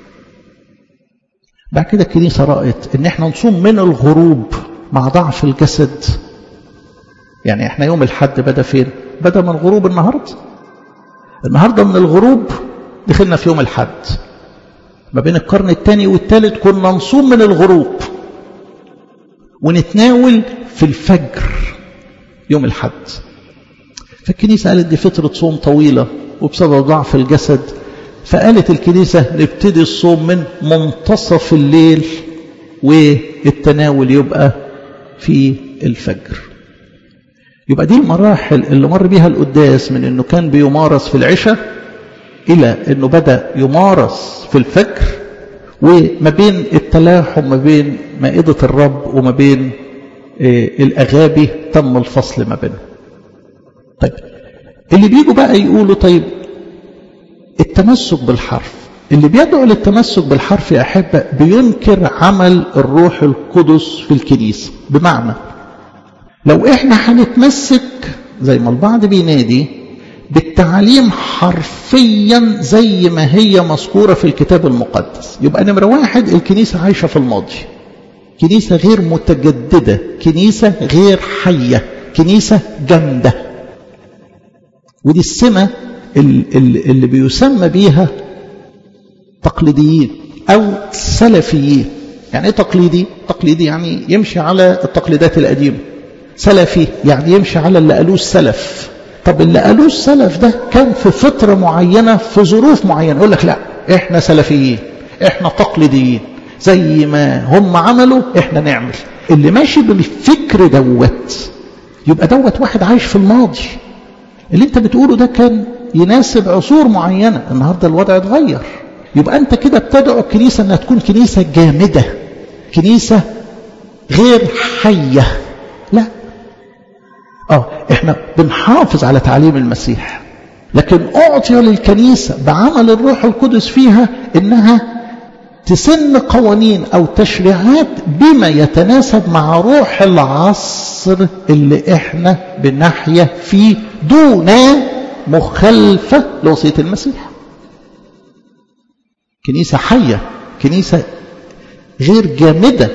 بعد كده الكنيسة رأت ان احنا نصوم من الغروب مع ضعف الجسد يعني احنا يوم الحد بدأ فين بدأ من غروب النهاردة النهاردة من الغروب دخلنا في يوم الحد ما بين القرن الثاني والثالث كنا نصوم من الغروب ونتناول في الفجر يوم الحد فالكنيسة قالت دي فترة صوم طويلة وبسبب ضعف الجسد فقالت الكنيسة نبتدي الصوم من منتصف الليل والتناول يبقى في الفجر يبقى دي المراحل اللي مر بيها القداس من انه كان بيمارس في العشاء الى انه بدأ يمارس في الفجر وما بين التلاحم ما بين مائدة الرب وما بين الأغابي تم الفصل ما بينهم طيب اللي بيجوا بقى يقولوا طيب التمسك بالحرف اللي بيدعو للتمسك بالحرف يا أحبة بينكر عمل الروح القدس في الكنيسة بمعنى لو احنا هنتمسك زي ما البعض بينادي بالتعليم حرفيا زي ما هي مذكورة في الكتاب المقدس يبقى نمرة واحد الكنيسة عايشة في الماضي كنيسة غير متجددة كنيسة غير حية كنيسة جامدة ودي السمة اللي بيسمى بيها تقليديين أو سلفيين يعني ايه تقليدي تقليدي يعني يمشي على التقليدات القديمة سلفي يعني يمشي على اللي قالوه السلف طب اللي قالوه السلف ده كان في فترة معينة في ظروف معينة يقول لك لا احنا سلفيين احنا تقليديين زي ما هم عملوا احنا نعمل اللي ماشي بالفكر دوت يبقى دوت واحد عايش في الماضي اللي انت بتقوله ده كان يناسب عصور معينة النهاردة الوضع اتغير يبقى انت كده بتدعو الكنيسة انها تكون كنيسة جامدة كنيسة غير حية لا اه احنا بنحافظ على تعليم المسيح لكن اعطي للكنيسة بعمل الروح القدس فيها انها تسن قوانين او تشريعات بما يتناسب مع روح العصر اللي احنا بنحيا فيه دون مخالفة لوصية المسيح كنيسة حية كنيسة غير جامدة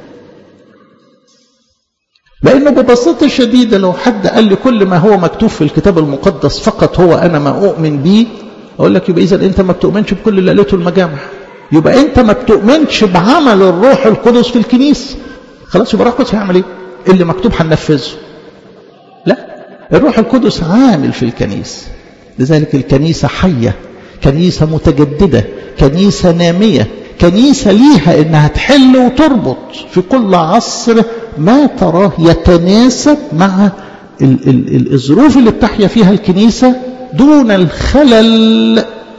لأنه ببساطة شديدة لو حد قال لي كل ما هو مكتوب في الكتاب المقدس فقط هو أنا ما أؤمن به أقول لك يبقى إذا أنت ما بتؤمنش بكل اللي قالته المجامع يبقى أنت ما بتؤمنش بعمل الروح القدس في الكنيسة خلاص يبقى الروح القدس هيعمل إيه؟ اللي مكتوب هننفذه لا الروح القدس عامل في الكنيسة لذلك الكنيسة حية كنيسة متجددة كنيسة نامية كنيسة ليها إنها تحل وتربط في كل عصر ما تراه يتناسب مع ال ال الظروف اللي بتحيا فيها الكنيسة دون الخلل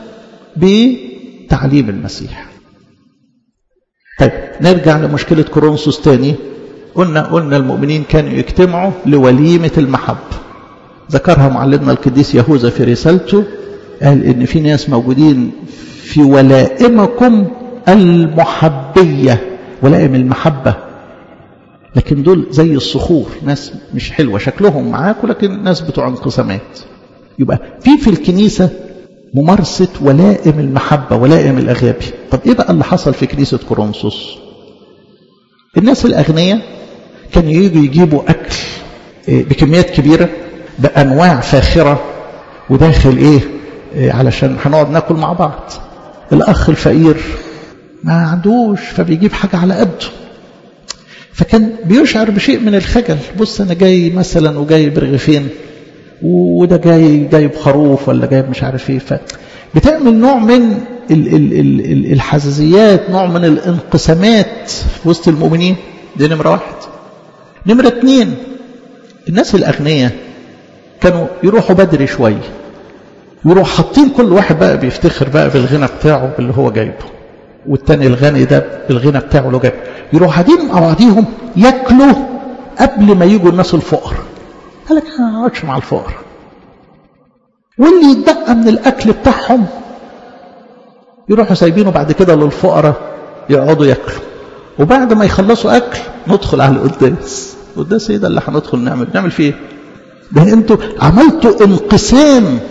بتعليم المسيح طيب نرجع لمشكلة كورنثوس تاني قلنا قلنا المؤمنين كانوا يجتمعوا لوليمة المحبة ذكرها معلمنا القديس يهوذا في رسالته قال ان في ناس موجودين في ولائمكم المحبية ولائم المحبة لكن دول زي الصخور ناس مش حلوة شكلهم معاكم لكن ناس بتوع انقسامات يبقى في في الكنيسة ممارسة ولائم المحبة ولائم الأغابي طب إيه بقى اللي حصل في كنيسة كورنثوس الناس الأغنياء كانوا يجوا يجيبوا أكل بكميات كبيرة بأنواع فاخرة وداخل إيه علشان هنقعد ناكل مع بعض الأخ الفقير ما عندوش فبيجيب حاجة على قده فكان بيشعر بشيء من الخجل بص أنا جاي مثلا وجايب رغيفين وده جاي جايب خروف ولا جايب مش عارف ايه بتعمل نوع من ال ال ال الحزازيات نوع من الانقسامات في وسط المؤمنين دي نمرة واحد نمرة اتنين الناس الأغنياء كانوا يروحوا بدري شوية يروحوا حاطين كل واحد بقى بيفتخر بقى بالغنى بتاعه اللي هو جايبه والتاني الغني ده بالغنى بتاعه اللي جايبه يروحوا قاعدين مع بعضيهم ياكلوا قبل ما يجوا الناس الفقراء قال لك انا ما اقعدش مع الفقراء واللي يتبقى من الاكل بتاعهم يروحوا سايبينه بعد كده للفقراء يقعدوا ياكلوا وبعد ما يخلصوا اكل ندخل على القداس القداس ايه ده اللي هندخل نعمل نعمل فيه ده انتوا عملتوا انقسام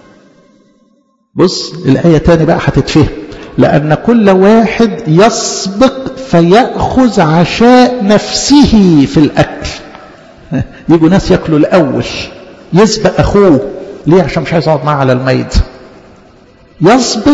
بص الايه تاني بقى هتتفهم لان كل واحد يسبق فياخذ عشاء نفسه في الاكل يجوا ناس ياكلوا الاول يسبق اخوه ليه عشان مش عايز اقعد معاه على الميد يسبق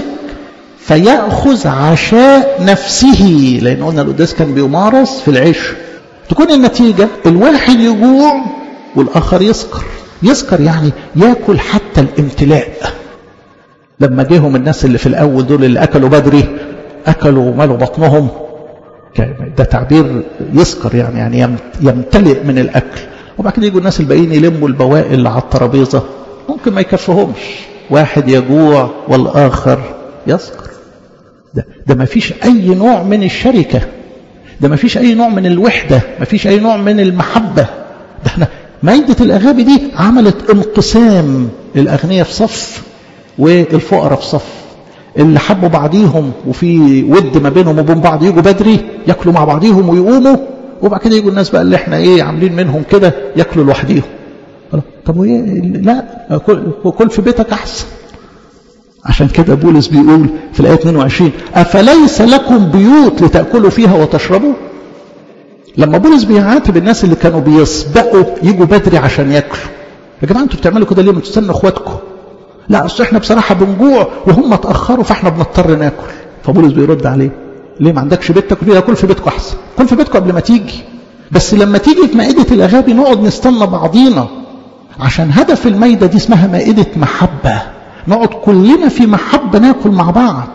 فياخذ عشاء نفسه لان قلنا القداس كان بيمارس في العيش تكون النتيجه الواحد يجوع والاخر يسكر يسكر يعني ياكل حتى الامتلاء لما جيهم الناس اللي في الاول دول اللي اكلوا بدري اكلوا مالوا بطنهم ده تعبير يسكر يعني يعني يمتلئ من الاكل وبعد كده يجوا الناس الباقيين يلموا البواقي اللي على الترابيزه ممكن ما يكفهمش واحد يجوع والاخر يسكر ده ده ما فيش اي نوع من الشركه ده ما فيش اي نوع من الوحده ما فيش اي نوع من المحبه ده احنا مائده الاغابي دي عملت انقسام الاغنياء في صف والفقراء في صف اللي حبوا بعضيهم وفي ود ما بينهم وبين بعض يجوا بدري ياكلوا مع بعضيهم ويقوموا وبعد كده يجوا الناس بقى اللي احنا ايه عاملين منهم كده ياكلوا لوحديهم طب وإيه لا كل في بيتك احسن عشان كده بولس بيقول في الايه 22 افليس لكم بيوت لتاكلوا فيها وتشربوا لما بولس بيعاتب الناس اللي كانوا بيسبقوا يجوا بدري عشان ياكلوا يا جماعه انتوا بتعملوا كده ليه ما تستنوا اخواتكم لا اصل احنا بصراحه بنجوع وهم اتاخروا فاحنا بنضطر ناكل فبولس بيرد عليه ليه ما عندكش بيت تاكل فيها كل في بيتكم احسن كل في بيتكم قبل ما تيجي بس لما تيجي في مائده الاغابي نقعد نستنى بعضينا عشان هدف المائده دي اسمها مائده محبه نقعد كلنا في محبه ناكل مع بعض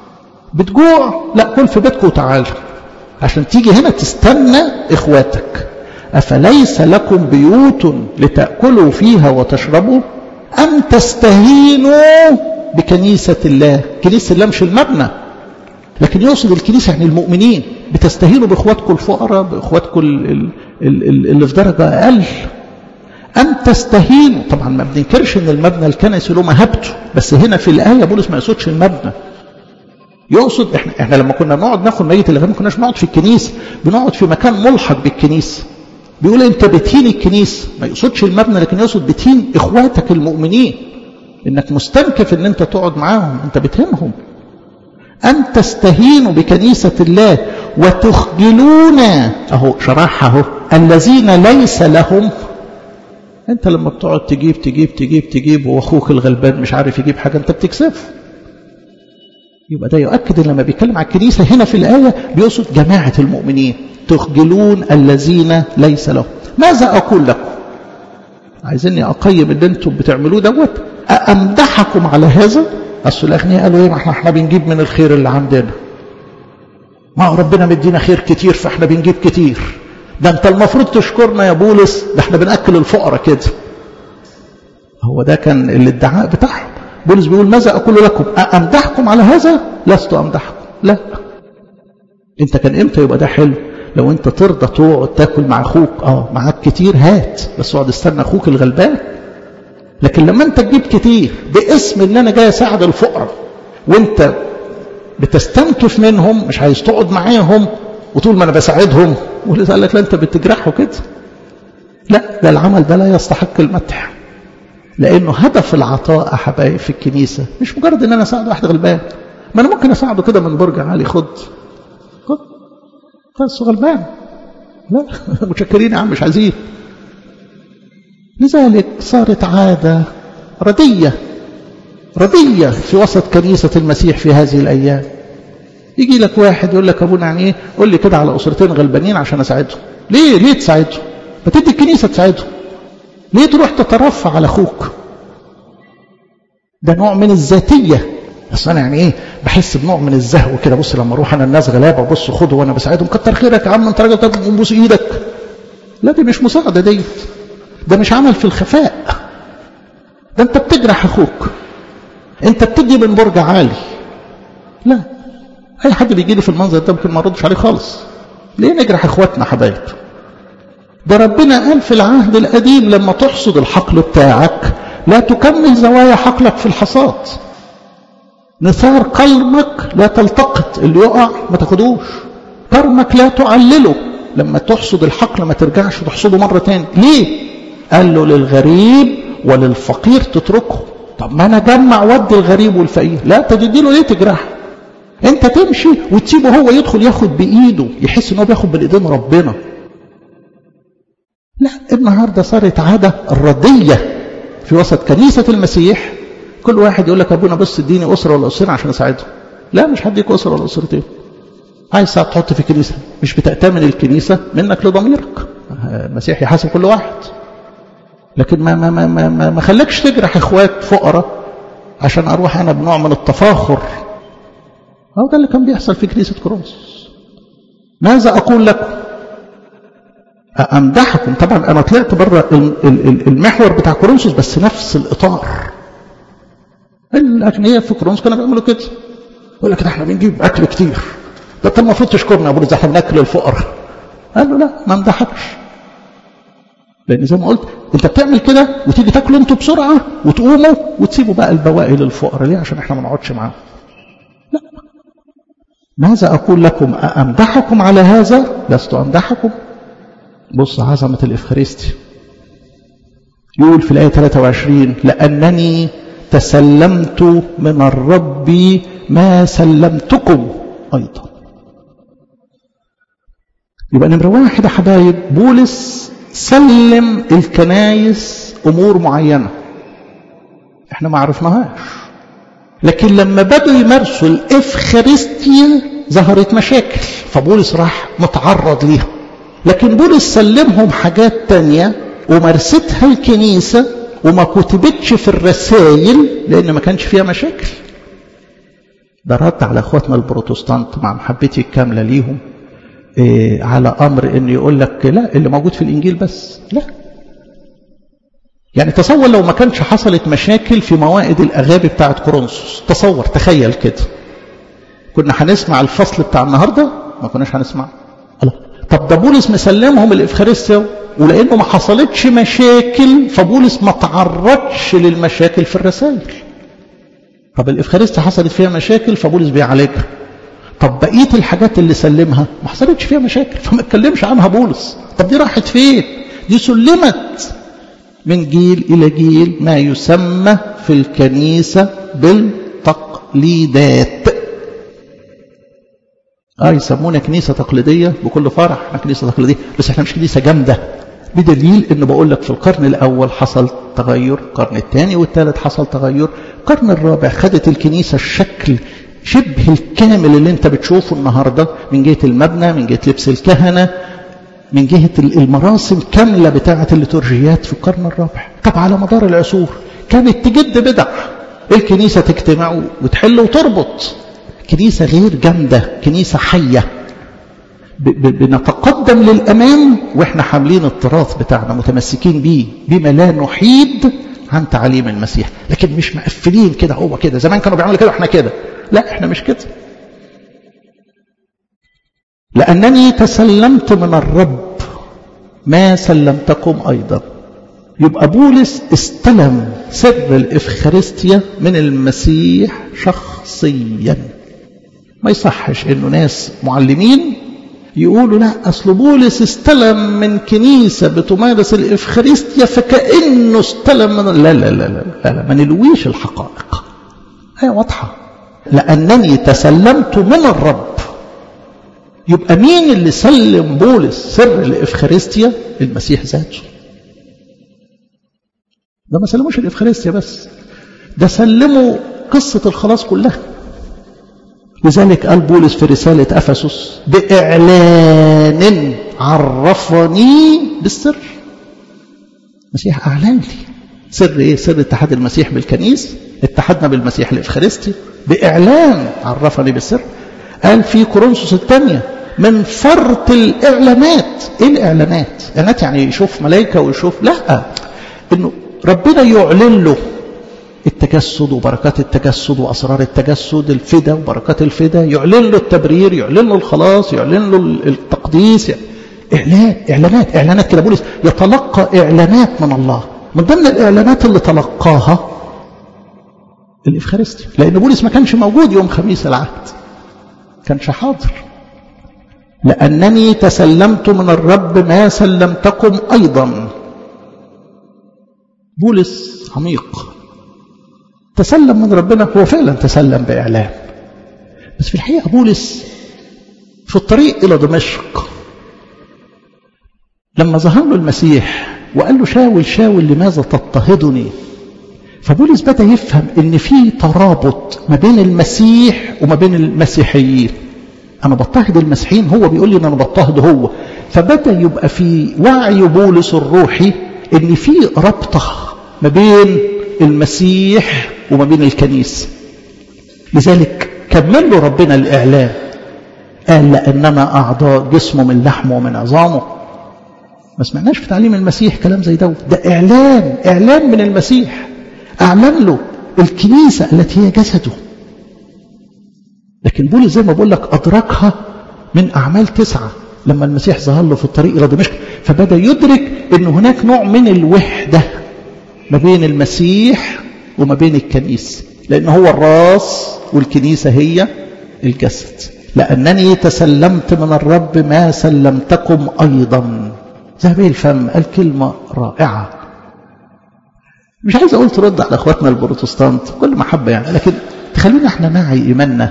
بتجوع لا كل في بيتكم وتعالوا عشان تيجي هنا تستنى اخواتك افليس لكم بيوت لتاكلوا فيها وتشربوا أم تستهينوا بكنيسة الله كنيسة الله مش المبنى لكن يقصد الكنيسة يعني المؤمنين بتستهينوا بإخواتكم الفقراء بإخواتكم اللي في درجة أقل أم تستهينوا طبعا ما بننكرش أن المبنى الكنسي له مهابته بس هنا في الآية بولس ما يقصدش المبنى يقصد احنا, احنا لما كنا بنقعد ناخد ميت الغنم ما كناش بنقعد في الكنيسة بنقعد في مكان ملحق بالكنيسة بيقول انت بتهين الكنيسة ما يقصدش المبنى لكن يقصد بتهين اخواتك المؤمنين انك مستنكف ان انت تقعد معاهم انت بتهمهم ان تستهينوا بكنيسة الله وتخجلون اهو شرحها اهو الذين ليس لهم انت لما بتقعد تجيب تجيب تجيب تجيب واخوك الغلبان مش عارف يجيب حاجة انت بتكسفه يبقى ده يؤكد ان لما بيتكلم على الكنيسة هنا في الآية بيقصد جماعة المؤمنين تخجلون الذين ليس لهم ماذا أقول لكم عايزيني أقيم اللي انتم بتعملوه دوت أمدحكم على هذا أصل الأغنياء قالوا إيه ما احنا, احنا بنجيب من الخير اللي عندنا ما هو ربنا مدينا خير كتير فاحنا بنجيب كتير ده انت المفروض تشكرنا يا بولس ده احنا بنأكل الفقراء كده هو ده كان الادعاء بتاعهم بولس بيقول ماذا أقول لكم أمدحكم على هذا لست أمدحكم لا انت كان امتى يبقى ده حلو لو انت ترضى تقعد تاكل مع اخوك اه معاك كتير هات بس اقعد استنى اخوك الغلبان لكن لما انت تجيب كتير باسم ان انا جاي اساعد الفقراء وانت بتستنكف منهم مش عايز تقعد معاهم وطول ما انا بساعدهم واللي قال لك لا انت بتجرحه كده لا ده العمل ده لا يستحق المدح لانه هدف العطاء حبايب في الكنيسه مش مجرد ان انا اساعد واحد غلبان ما انا ممكن اساعده كده من برج عالي خد خد بس غلبان لا متشكرين يا عم مش عايزين لذلك صارت عادة ردية ردية في وسط كنيسة المسيح في هذه الأيام يجي لك واحد يقول لك أبونا يعني إيه قول لي كده على أسرتين غلبانين عشان أساعدهم ليه ليه تساعدهم ما تدي الكنيسة تساعدهم ليه تروح تترفع على أخوك ده نوع من الذاتية بس انا يعني ايه بحس بنوع من الزهو كده بص لما اروح انا الناس غلابه بص خدوا وانا بساعدهم كتر خيرك يا عم انت راجل طب بوس ايدك لا دي مش مساعده ديت ده مش عمل في الخفاء ده انت بتجرح اخوك انت بتدي من برج عالي لا اي حد بيجي لي في المنظر ده ممكن ما اردش عليه خالص ليه نجرح اخواتنا حبايب ده ربنا قال في العهد القديم لما تحصد الحقل بتاعك لا تكمل زوايا حقلك في الحصاد نثار قلمك لا تلتقط اللي يقع ما تاخدوش كرمك لا تعلله لما تحصد الحقل ما ترجعش تحصده مرة تاني ليه قال له للغريب وللفقير تتركه طب ما انا جمع ودي الغريب والفقير لا تجدي له ليه تجرحه انت تمشي وتسيبه هو يدخل ياخد بايده يحس ان هو بياخد بالايدين ربنا لا النهارده صارت عاده الرديه في وسط كنيسه المسيح كل واحد يقول لك ابونا بص اديني اسره ولا اسرتين عشان اساعدهم لا مش هديك اسره ولا اسرتين عايز ساعه تحط في كنيسه مش بتأتمن الكنيسه منك لضميرك المسيح يحاسب كل واحد لكن ما ما ما ما, ما, ما خليكش تجرح اخوات فقراء عشان اروح انا بنوع من التفاخر هو ده اللي كان بيحصل في كنيسه كورنثوس ماذا اقول لكم امدحكم طبعا انا طلعت بره المحور بتاع كورنثوس بس نفس الاطار الاغنياء في كورنثوس كانوا بيعملوا كده يقول لك ده احنا بنجيب اكل كتير ده انت المفروض تشكرنا يا ابو ده احنا بناكل الفقراء قال له لا ما امدحكش لان زي ما قلت انت بتعمل كده وتيجي تاكلوا انتوا بسرعه وتقوموا وتسيبوا بقى البواقي للفقراء ليه عشان احنا ما نقعدش معاهم لا ماذا اقول لكم امدحكم على هذا لست امدحكم بص عظمه الافخارستي يقول في الايه 23 لانني تسلمت من الرب ما سلمتكم أيضا يبقى نمرة واحد يا حبايب بولس سلم الكنايس أمور معينة احنا ما عرفناهاش لكن لما بدوا يمارسوا الإفخارستيا ظهرت مشاكل فبولس راح متعرض ليها لكن بولس سلمهم حاجات تانية ومارستها الكنيسة وما كتبتش في الرسائل لأن ما كانش فيها مشاكل ده رد على اخواتنا البروتستانت مع محبتي الكاملة ليهم إيه على أمر إنه يقول لك لا اللي موجود في الإنجيل بس لا يعني تصور لو ما كانش حصلت مشاكل في موائد الأغابي بتاعت كورنثوس تصور تخيل كده كنا هنسمع الفصل بتاع النهاردة ما كناش هنسمع الله طب ده بولس مسلمهم الإفخارستيا ولأنه ما حصلتش مشاكل فبولس ما تعرضش للمشاكل في الرسائل طب الإفخارستيا حصلت فيها مشاكل فبولس بيعالجها طب بقية الحاجات اللي سلمها ما حصلتش فيها مشاكل فما اتكلمش عنها بولس طب دي راحت فين دي سلمت من جيل إلى جيل ما يسمى في الكنيسة بالتقليدات اه يسمونا كنيسة تقليدية بكل فرح احنا كنيسة تقليدية بس احنا مش كنيسة جامدة بدليل ان بقول لك في القرن الاول حصل تغير القرن الثاني والثالث حصل تغير القرن الرابع خدت الكنيسة الشكل شبه الكامل اللي انت بتشوفه النهاردة من جهة المبنى من جهة لبس الكهنة من جهة المراسم كاملة بتاعة الليتورجيات في القرن الرابع طب على مدار العصور كانت تجد بدع الكنيسة تجتمع وتحل وتربط كنيسة غير جامدة كنيسة حية بنتقدم للأمام وإحنا حاملين التراث بتاعنا متمسكين بيه بما لا نحيد عن تعاليم المسيح لكن مش مقفلين كده هو كده زمان كانوا بيعملوا كده واحنا كده لا احنا مش كده لأنني تسلمت من الرب ما سلمتكم أيضا يبقى بولس استلم سر الإفخارستيا من المسيح شخصيا ما يصحش انه ناس معلمين يقولوا لا اصل بولس استلم من كنيسه بتمارس الافخارستيا فكانه استلم من لا لا لا لا, لا, لا ما نلويش الحقائق هي واضحه لانني تسلمت من الرب يبقى مين اللي سلم بولس سر الافخارستيا المسيح ذاته ده ما سلموش الافخارستيا بس ده سلموا قصه الخلاص كلها لذلك قال بولس في رسالة أفسس بإعلان عرفني بالسر المسيح أعلن لي سر إيه؟ سر اتحاد المسيح بالكنيسة اتحدنا بالمسيح الإفخارستي بإعلان عرفني بالسر قال في كورنثوس الثانية من فرط الإعلانات إيه الإعلانات؟ إعلانات يعني يشوف ملائكة ويشوف لا إنه ربنا يعلن له التجسد وبركات التجسد وأسرار التجسد الفدا وبركات الفدا يعلن له التبرير يعلن له الخلاص يعلن له التقديس إعلان إعلانات إعلانات كده بولس يتلقى إعلانات من الله من ضمن الإعلانات اللي تلقاها الإفخارستي لأن بولس ما كانش موجود يوم خميس العهد كانش حاضر لأنني تسلمت من الرب ما سلمتكم أيضا بولس عميق تسلم من ربنا هو فعلا تسلم بإعلان بس في الحقيقة بولس في الطريق إلى دمشق لما ظهر له المسيح وقال له شاول شاول لماذا تضطهدني فبولس بدأ يفهم ان في ترابط ما بين المسيح وما بين المسيحيين انا بضطهد المسيحيين هو بيقول لي ان انا بضطهد هو فبدأ يبقى في وعي بولس الروحي ان في رابطة ما بين المسيح وما بين الكنيسة لذلك كمل له ربنا الإعلان قال لأننا أعضاء جسمه من لحمه ومن عظامه ما سمعناش في تعليم المسيح كلام زي ده ده إعلان إعلان من المسيح أعلن له الكنيسة التي هي جسده لكن بولس زي ما بقول لك أدركها من أعمال تسعة لما المسيح ظهر له في الطريق إلى دمشق فبدأ يدرك أن هناك نوع من الوحدة ما بين المسيح وما بين الكنيسة لأن هو الراس والكنيسة هي الجسد لأنني تسلمت من الرب ما سلمتكم أيضا ذهبي الفم قال كلمة رائعة مش عايز أقول ترد على أخواتنا البروتستانت كل محبة يعني لكن تخلينا احنا نعي إيماننا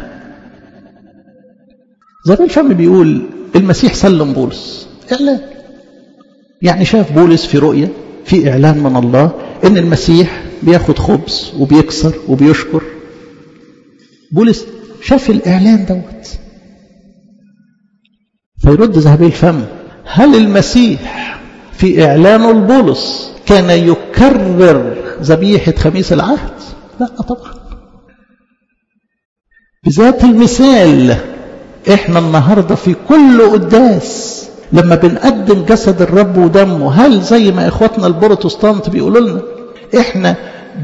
ذهبي الفم بيقول المسيح سلم بولس إعلان يعني شاف بولس في رؤية في إعلان من الله إن المسيح بياخد خبز وبيكسر وبيشكر بولس شاف الإعلان دوت فيرد ذهبي الفم هل المسيح في إعلانه لبولس كان يكرر ذبيحة خميس العهد لا طبعا بذات المثال احنا النهاردة في كل قداس لما بنقدم جسد الرب ودمه هل زي ما اخواتنا البروتستانت بيقولوا لنا احنا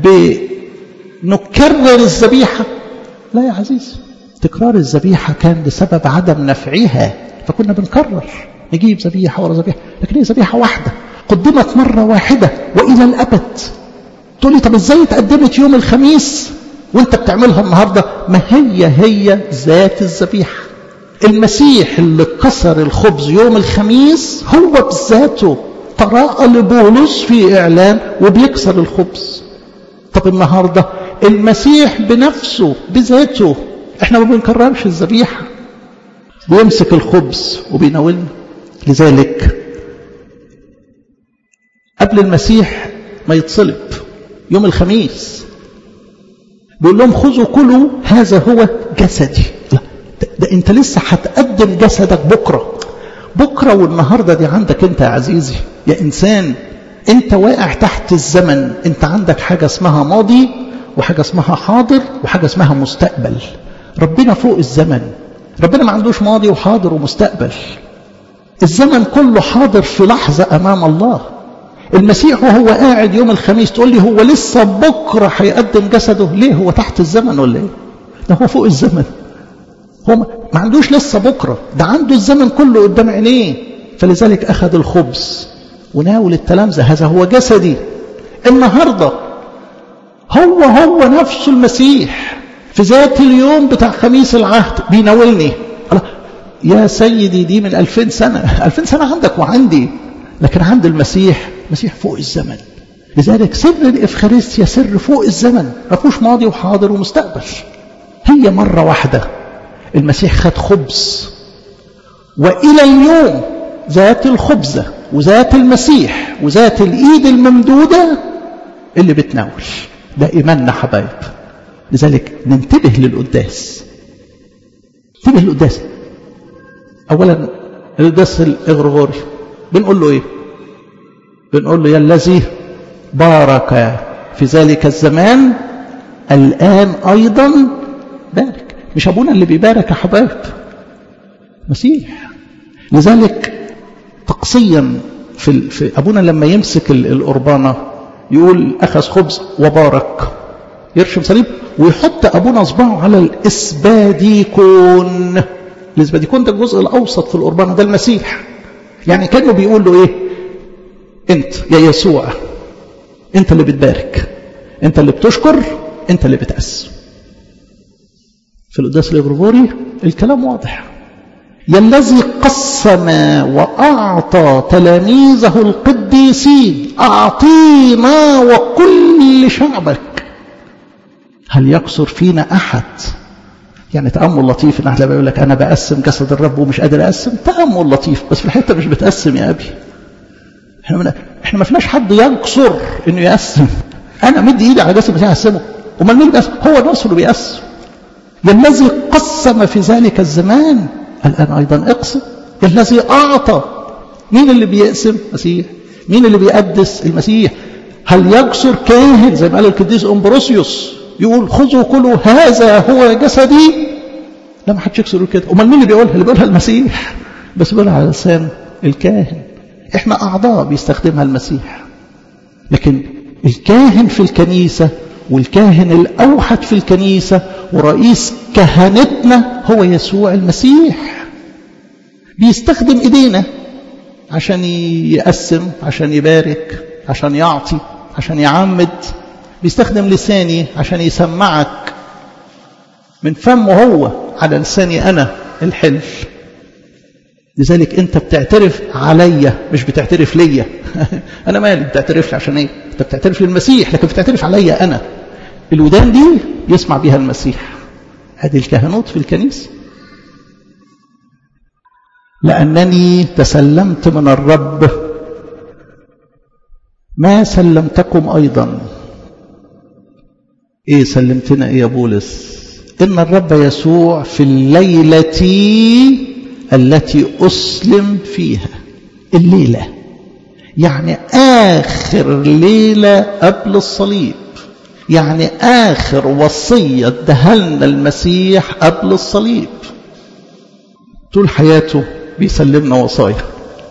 بنكرر الذبيحة لا يا عزيزي تكرار الذبيحة كان لسبب عدم نفعها فكنا بنكرر نجيب ذبيحة ورا ذبيحة لكن هي ذبيحة واحدة قدمت مرة واحدة وإلى الأبد تقول لي طب ازاي اتقدمت يوم الخميس وانت بتعملها النهاردة ما هي هي ذات الذبيحة المسيح اللي كسر الخبز يوم الخميس هو بذاته تراءى لبولس في إعلان وبيكسر الخبز طب النهاردة المسيح بنفسه بذاته احنا ما بنكررش الذبيحة بيمسك الخبز وبيناولنا لذلك قبل المسيح ما يتصلب يوم الخميس بيقول لهم خذوا كلوا هذا هو جسدي لا ده, ده انت لسه هتقدم جسدك بكره بكره والنهارده دي عندك انت يا عزيزي يا انسان انت واقع تحت الزمن انت عندك حاجه اسمها ماضي وحاجه اسمها حاضر وحاجه اسمها مستقبل ربنا فوق الزمن ربنا ما عندوش ماضي وحاضر ومستقبل الزمن كله حاضر في لحظه امام الله المسيح وهو قاعد يوم الخميس تقول لي هو لسه بكرة هيقدم جسده ليه هو تحت الزمن ولا ايه ده هو فوق الزمن هو ما عندوش لسه بكرة ده عنده الزمن كله قدام عينيه فلذلك أخذ الخبز وناول التلامذة هذا هو جسدي النهاردة هو هو نفسه المسيح في ذات اليوم بتاع خميس العهد بيناولني يا سيدي دي من ألفين سنة ألفين سنة عندك وعندي لكن عند المسيح مسيح فوق الزمن لذلك سر الإفخارستيا سر فوق الزمن ما فيهوش ماضي وحاضر ومستقبل هي مرة واحدة المسيح خد خبز وإلى اليوم ذات الخبزة وذات المسيح وذات الإيد الممدودة اللي بتناول ده إيماننا حبايب لذلك ننتبه للقداس انتبه للقداس أولا القداس الإغرغوري بنقول له إيه بنقول له يا الذي بارك في ذلك الزمان الآن أيضا بارك مش أبونا اللي بيبارك يا حبايب مسيح لذلك تقصيا في, في أبونا لما يمسك القربانة يقول أخذ خبز وبارك يرشم صليب ويحط أبونا صباعه على الإسباديكون الإسباديكون ده الجزء الأوسط في القربانة ده المسيح يعني كانه بيقول له إيه أنت يا يسوع أنت اللي بتبارك أنت اللي بتشكر أنت اللي بتقسم في القداس الإغريغوري الكلام واضح يا الذي قسم وأعطى تلاميذه القديسين أعطينا وكل شعبك هل يقصر فينا أحد يعني تأمل لطيف إن أحد يقول لك أنا بقسم جسد الرب ومش قادر أقسم تأمل لطيف بس في الحتة مش بتقسم يا أبي احنا احنا ما فيناش حد يقصر إنه يقسم أنا مدي إيدي على جسد المسيح أقسمه أمال مين اللي بيقسم هو نفسه اللي بيقسم يا الذي قسم في ذلك الزمان الآن أيضا اقسم يا الذي أعطى مين اللي بيقسم المسيح مين اللي بيقدس المسيح هل يقصر كاهن زي ما قال القديس أمبروسيوس يقول خذوا كلوا هذا هو جسدي لا ما حدش يكسر كده امال مين اللي بيقولها اللي بيقولها المسيح بس بيقولها على لسان الكاهن احنا اعضاء بيستخدمها المسيح لكن الكاهن في الكنيسة والكاهن الأوحد في الكنيسة ورئيس كهنتنا هو يسوع المسيح بيستخدم إيدينا عشان يقسم عشان يبارك عشان يعطي عشان يعمد بيستخدم لساني عشان يسمعك من فمه هو على لساني أنا الحلف لذلك أنت بتعترف عليا مش بتعترف ليا أنا مالي بتعترف لي عشان إيه أنت بتعترف للمسيح لكن بتعترف عليا أنا الودان دي يسمع بها المسيح هذه الكهنوت في الكنيسة لأنني تسلمت من الرب ما سلمتكم أيضا ايه سلمتنا ايه يا بولس ان الرب يسوع في الليلة التي اسلم فيها الليلة يعني اخر ليلة قبل الصليب يعني اخر وصية ادهلنا المسيح قبل الصليب طول حياته بيسلمنا وصايا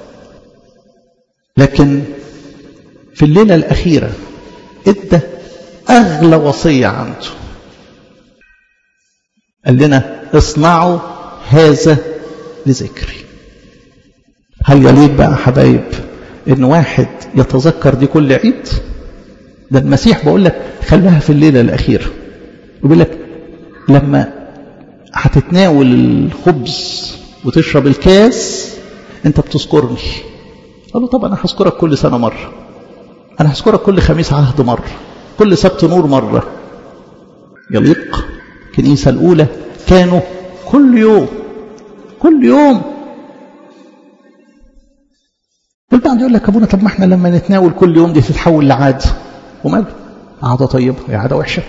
لكن في الليلة الأخيرة ادى أغلى وصية عنده قال لنا اصنعوا هذا لذكري هل يليق بقى حبايب ان واحد يتذكر دي كل عيد ده المسيح بقول لك خليها في الليلة الأخيرة وبيقول لك لما هتتناول الخبز وتشرب الكاس انت بتذكرني قال له طب انا هذكرك كل سنة مرة انا هذكرك كل خميس عهد مرة كل سبت نور مرة يليق الكنيسة الأولى كانوا كل يوم كل يوم البعض يقول لك أبونا طب ما احنا لما نتناول كل يوم دي تتحول لعادة وماله عادة طيبة هي عادة وحشة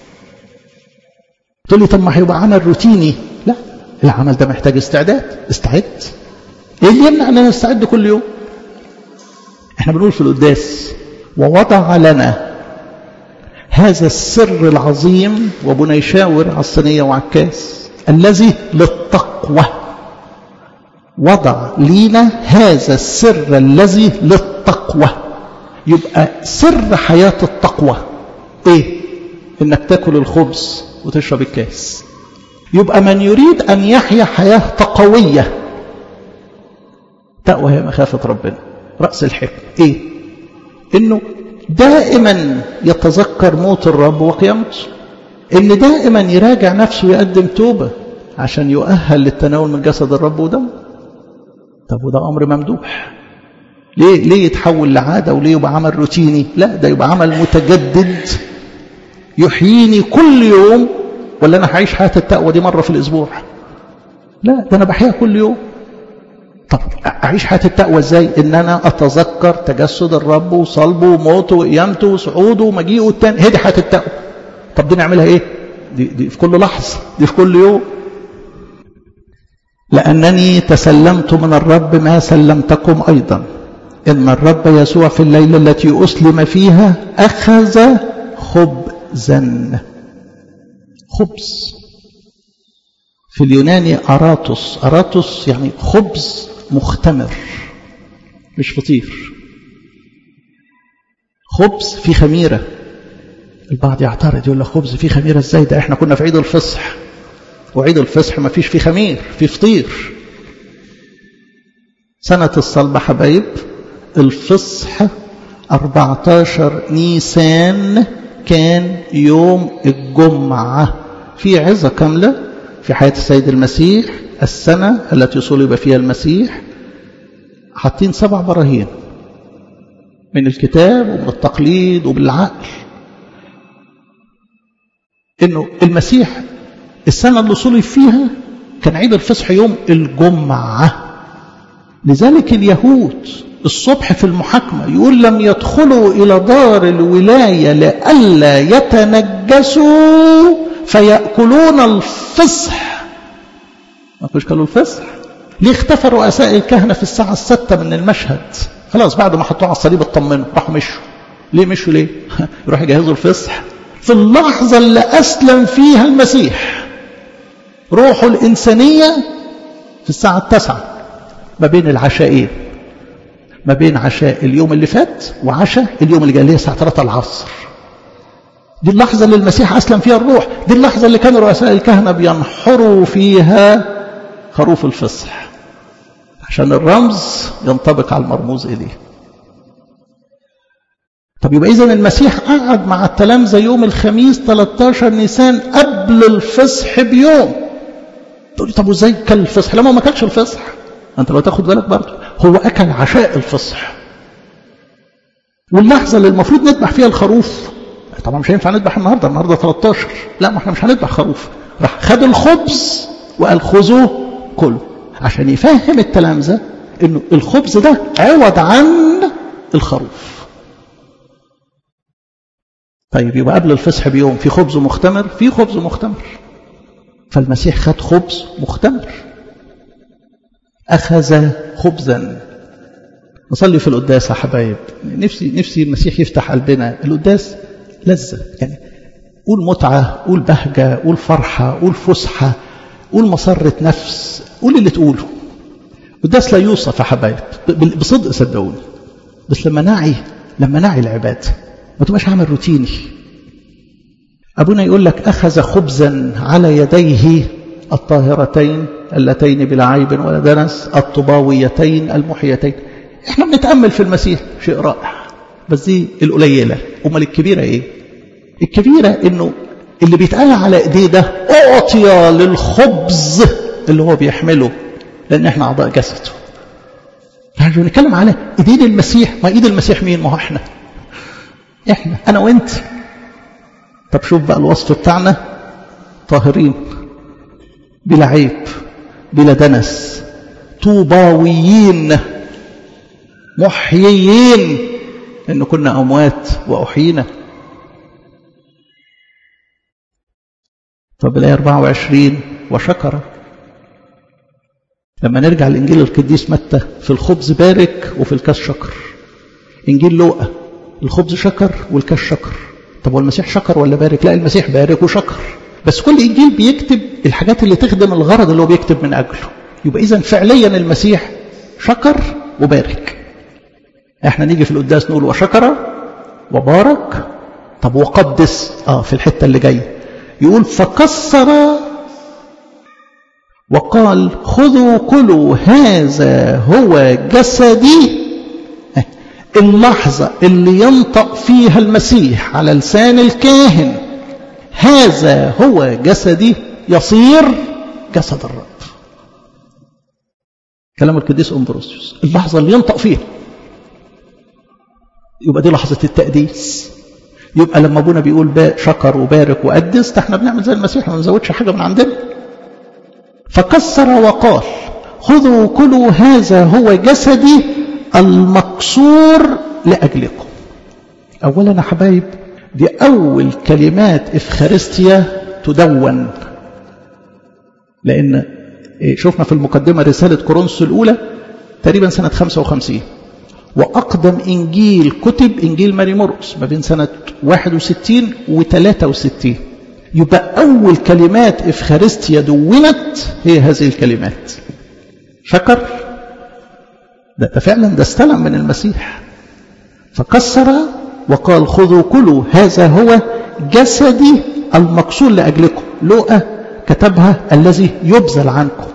تقول لي طب ما هيبقى عمل روتيني لا العمل ده محتاج استعداد استعد ايه اللي يمنع ان انا استعد كل يوم احنا بنقول في القداس ووضع لنا هذا السر العظيم وابونا يشاور على الصينية وعلى الكاس الذي للتقوى وضع لينا هذا السر الذي للتقوى يبقى سر حياة التقوى ايه انك تاكل الخبز وتشرب الكاس يبقى من يريد ان يحيا حياة تقوية تقوى هي مخافة ربنا رأس الحكم ايه انه دائما يتذكر موت الرب وقيامته ان دائما يراجع نفسه ويقدم توبة عشان يؤهل للتناول من جسد الرب ودمه طب وده امر ممدوح ليه ليه يتحول لعاده وليه يبقى عمل روتيني لا ده يبقى عمل متجدد يحييني كل يوم ولا انا هعيش حياه التقوى دي مره في الاسبوع لا ده انا بحياها كل يوم طب اعيش حياه التقوى ازاي ان انا اتذكر تجسد الرب وصلبه وموته وقيامته وصعوده ومجيئه التاني هي دي حياه التقوى طب دي نعملها ايه دي, دي في كل لحظه دي في كل يوم لأنني تسلمت من الرب ما سلمتكم أيضا إن الرب يسوع في الليلة التي أسلم فيها أخذ خبزا خبز في اليوناني أراتوس أراتوس يعني خبز مختمر مش فطير خبز في خميرة البعض يعترض يقول لك خبز في خميرة ازاي ده احنا كنا في عيد الفصح وعيد الفصح ما فيش فيه خمير في فطير سنة الصلب حبايب الفصح 14 نيسان كان يوم الجمعة في عظة كاملة في حياة السيد المسيح السنة التي صلب فيها المسيح حاطين سبع براهين من الكتاب ومن التقليد وبالعقل انه المسيح السنة اللي صلب فيها كان عيد الفصح يوم الجمعة لذلك اليهود الصبح في المحاكمة يقول لم يدخلوا إلى دار الولاية لئلا يتنجسوا فيأكلون الفصح ما كانوش كانوا الفصح ليه اختفى رؤساء الكهنة في الساعة الستة من المشهد خلاص بعد ما حطوه على الصليب اطمنوا راحوا مشوا ليه مشوا ليه يروحوا يجهزوا الفصح في اللحظة اللي أسلم فيها المسيح روحه الإنسانية في الساعة التاسعة ما بين العشاءين ما بين عشاء اليوم اللي فات وعشاء اليوم اللي جاي اللي هي الساعة 3 العصر دي اللحظة اللي المسيح أسلم فيها الروح دي اللحظة اللي كان رؤساء الكهنة بينحروا فيها خروف الفصح عشان الرمز ينطبق على المرموز إليه طب يبقى إذا المسيح قعد مع التلامذة يوم الخميس 13 نيسان قبل الفصح بيوم تقول لي طب وازاي كل الفصح لما ما كانش الفصح انت لو تاخد بالك برضه هو اكل عشاء الفصح واللحظه اللي المفروض نذبح فيها الخروف طبعا مش هينفع نذبح النهارده النهارده 13 لا ما احنا مش هنذبح خروف راح خد الخبز وقال خذوه كله عشان يفهم التلامذه انه الخبز ده عوض عن الخروف طيب يبقى قبل الفصح بيوم في خبز مختمر في خبز مختمر فالمسيح خد خبز مختمر أخذ خبزا نصلي في القداس يا حبايب نفسي نفسي المسيح يفتح قلبنا القداس لذة يعني قول متعة قول بهجة قول فرحة قول فسحة قول مسرة نفس قول اللي تقوله القداس لا يوصف يا حبايب بصدق صدقوني بس لما نعي لما نعي العبادة ما تبقاش عامل روتيني أبونا يقول لك أخذ خبزا على يديه الطاهرتين اللتين بلا عيب ولا دنس الطباويتين المحيتين احنا بنتأمل في المسيح شيء رائع بس دي القليلة أمال الكبيرة ايه الكبيرة انه اللي بيتقال على ايديه ده اعطي للخبز اللي هو بيحمله لان احنا اعضاء جسده يعني بنتكلم على ايدين المسيح ما ايد المسيح مين ما هو احنا احنا انا وانت طب شوف بقى الوصف بتاعنا طاهرين بلا عيب بلا دنس طوباويين محييين ان كنا اموات واحيينا طب الايه 24 وشكر لما نرجع لانجيل القديس متى في الخبز بارك وفي الكاس شكر انجيل لوقا الخبز شكر والكاس شكر طب والمسيح شكر ولا بارك لا المسيح بارك وشكر بس كل انجيل بيكتب الحاجات اللي تخدم الغرض اللي هو بيكتب من اجله يبقى اذا فعليا المسيح شكر وبارك احنا نيجي في القداس نقول وشكر وبارك طب وقدس اه في الحتة اللي جاية يقول فكسر وقال خذوا كلوا هذا هو جسدي اللحظة اللي ينطق فيها المسيح على لسان الكاهن هذا هو جسدي يصير جسد الرب كلام القديس أمبروسيوس اللحظة اللي ينطق فيها يبقى دي لحظة التقديس يبقى لما ابونا بيقول با شكر وبارك وقدس ده احنا بنعمل زي المسيح ما بنزودش حاجة من عندنا فكسر وقال خذوا كلوا هذا هو جسدي المكسور لأجلكم أولا يا حبايب دي أول كلمات إفخارستيا تدون لأن شفنا في المقدمة رسالة كورنثوس الأولى تقريبا سنة 55 وأقدم إنجيل كتب إنجيل ماري مرقس ما بين سنة 61 و 63 يبقى أول كلمات إفخارستيا دونت هي هذه الكلمات شكر ده, ده فعلا ده استلم من المسيح فكسر وقال خذوا كلوا هذا هو جسدي المكسور لأجلكم لوقا كتبها الذي يبذل عنكم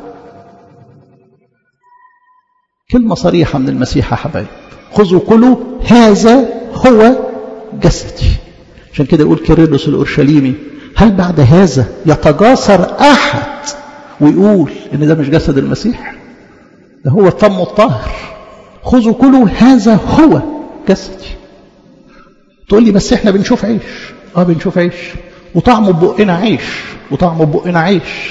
كلمة صريحة من المسيح يا حبايب خذوا كلوا هذا هو جسدي عشان كده يقول كيرلس الأورشليمي هل بعد هذا يتجاسر أحد ويقول إن ده مش جسد المسيح ده هو الفم الطاهر خذوا كلوا هذا هو جسدي تقول لي بس احنا بنشوف عيش اه بنشوف عيش وطعمه ببقنا عيش وطعمه ببقنا عيش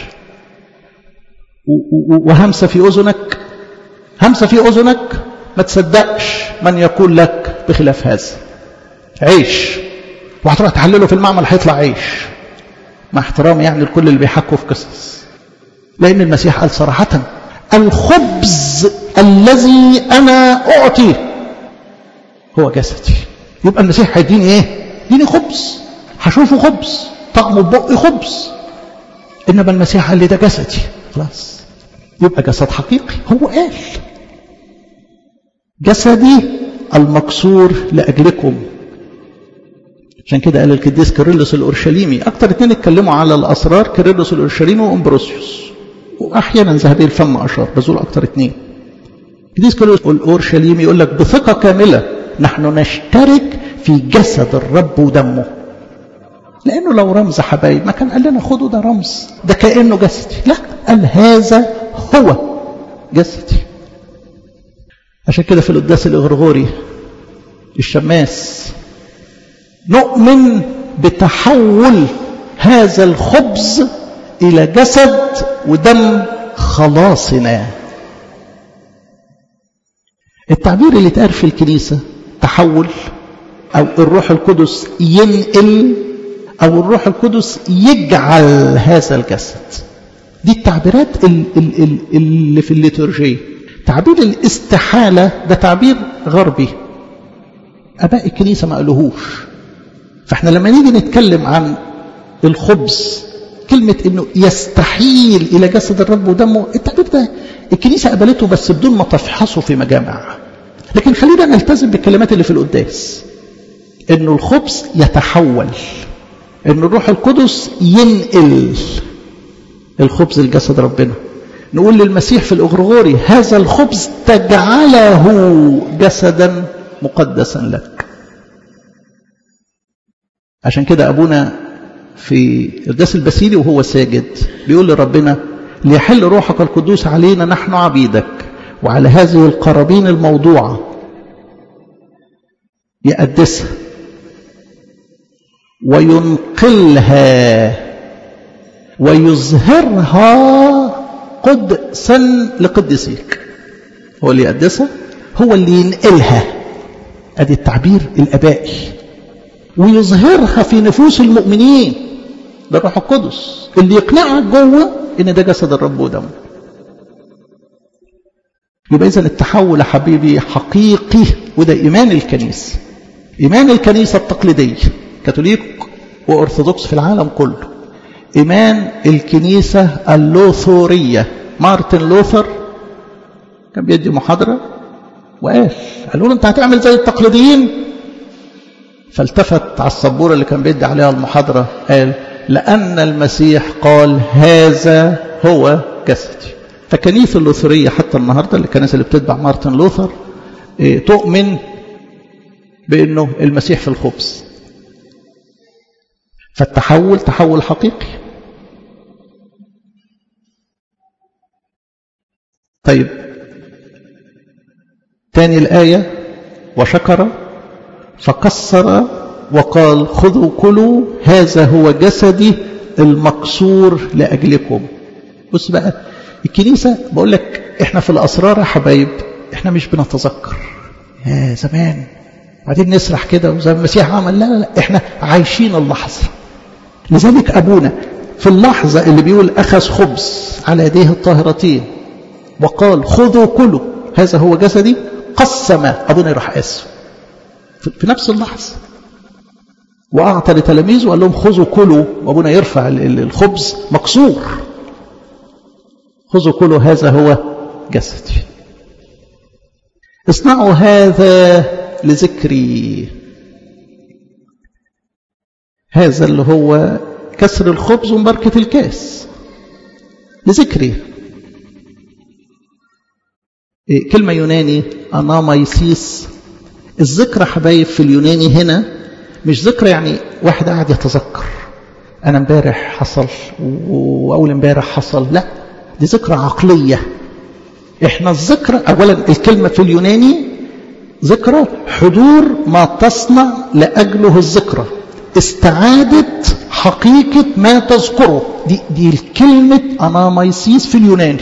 وهمسة في أذنك همسة في أذنك ما تصدقش من يقول لك بخلاف هذا عيش وهتروح تحلله في المعمل هيطلع عيش مع احترامي يعني لكل اللي بيحكوا في قصص لأن المسيح قال صراحة الخبز الذي أنا أعطيه هو جسدي يبقى المسيح هيديني إيه؟ يديني خبز هشوفه خبز طعمه بقي خبز إنما المسيح قال لي ده جسدي خلاص يبقى جسد حقيقي هو قال جسدي المكسور لأجلكم عشان كده قال القديس كيرلس الأورشليمي أكتر اتنين اتكلموا على الأسرار كيرلس الأورشليمي وأمبروسيوس وأحيانا ذهبي الفم أشار بزول أكتر اتنين القديس كيرلس الأورشليمي يقول لك بثقة كاملة نحن نشترك في جسد الرب ودمه لأنه لو رمز حبايب ما كان قال لنا خدوا ده رمز ده كأنه جسدي لا قال هذا هو جسدي عشان كده في القداس الإغرغوري الشماس نؤمن بتحول هذا الخبز إلى جسد ودم خلاصنا التعبير اللي اتقال في الكنيسة تحول أو الروح القدس ينقل أو الروح القدس يجعل هذا الجسد دي التعبيرات اللي في الليتورجية تعبير الاستحالة ده تعبير غربي أباء الكنيسة ما قالوهوش فاحنا لما نيجي نتكلم عن الخبز كلمة انه يستحيل الى جسد الرب ودمه التعبير ده الكنيسة قبلته بس بدون ما تفحصه في مجامع لكن خلينا نلتزم بالكلمات اللي في القداس انه الخبز يتحول ان الروح القدس ينقل الخبز لجسد ربنا نقول للمسيح في الأغرغوري هذا الخبز تجعله جسدا مقدسا لك عشان كده أبونا في القداس البسيلي وهو ساجد بيقول لربنا ليحل روحك القدوس علينا نحن عبيدك وعلى هذه القرابين الموضوعة يقدسها وينقلها ويظهرها قدسا لقدسيك هو اللي يقدسها هو اللي ينقلها ادي التعبير الابائي ويظهرها في نفوس المؤمنين ده الروح القدس اللي يقنعك جوه ان ده جسد الرب ودمه يبقى اذا التحول يا حبيبي حقيقي وده ايمان الكنيسه ايمان الكنيسه التقليديه كاثوليك وارثوذكس في العالم كله ايمان الكنيسه اللوثوريه مارتن لوثر كان بيدي محاضره وقال قالوا له انت هتعمل زي التقليديين فالتفت على السبورة اللي كان بيدي عليها المحاضرة قال لأن المسيح قال هذا هو جسدي فكنيسة اللوثرية حتى النهاردة الكنيسة اللي بتتبع مارتن لوثر اه تؤمن بأنه المسيح في الخبز فالتحول تحول حقيقي طيب تاني الآية وشكر فكسر وقال خذوا كلوا هذا هو جسدي المكسور لأجلكم بص بقى الكنيسة بقول لك احنا في الأسرار يا حبايب احنا مش بنتذكر يا زمان بعدين نسرح كده وزي المسيح عمل لا لا لا احنا عايشين اللحظة لذلك أبونا في اللحظة اللي بيقول أخذ خبز على يديه الطاهرتين وقال خذوا كلوا هذا هو جسدي قسم أبونا يروح قاسم في نفس اللحظة وأعطى لتلاميذه وقال لهم خذوا كلوا وأبونا يرفع الخبز مكسور خذوا كلوا هذا هو جسدي اصنعوا هذا لذكري هذا اللي هو كسر الخبز ومبركة الكاس لذكري كلمة يوناني أناميسيس الذكرى حبايب في اليوناني هنا مش ذكرى يعني واحد قاعد يتذكر أنا امبارح حصل وأول امبارح حصل لا دي ذكرى عقلية احنا الذكرى أولا الكلمة في اليوناني ذكرى حضور ما تصنع لأجله الذكرى استعادة حقيقة ما تذكره دي, دي الكلمة أناميسيس في اليوناني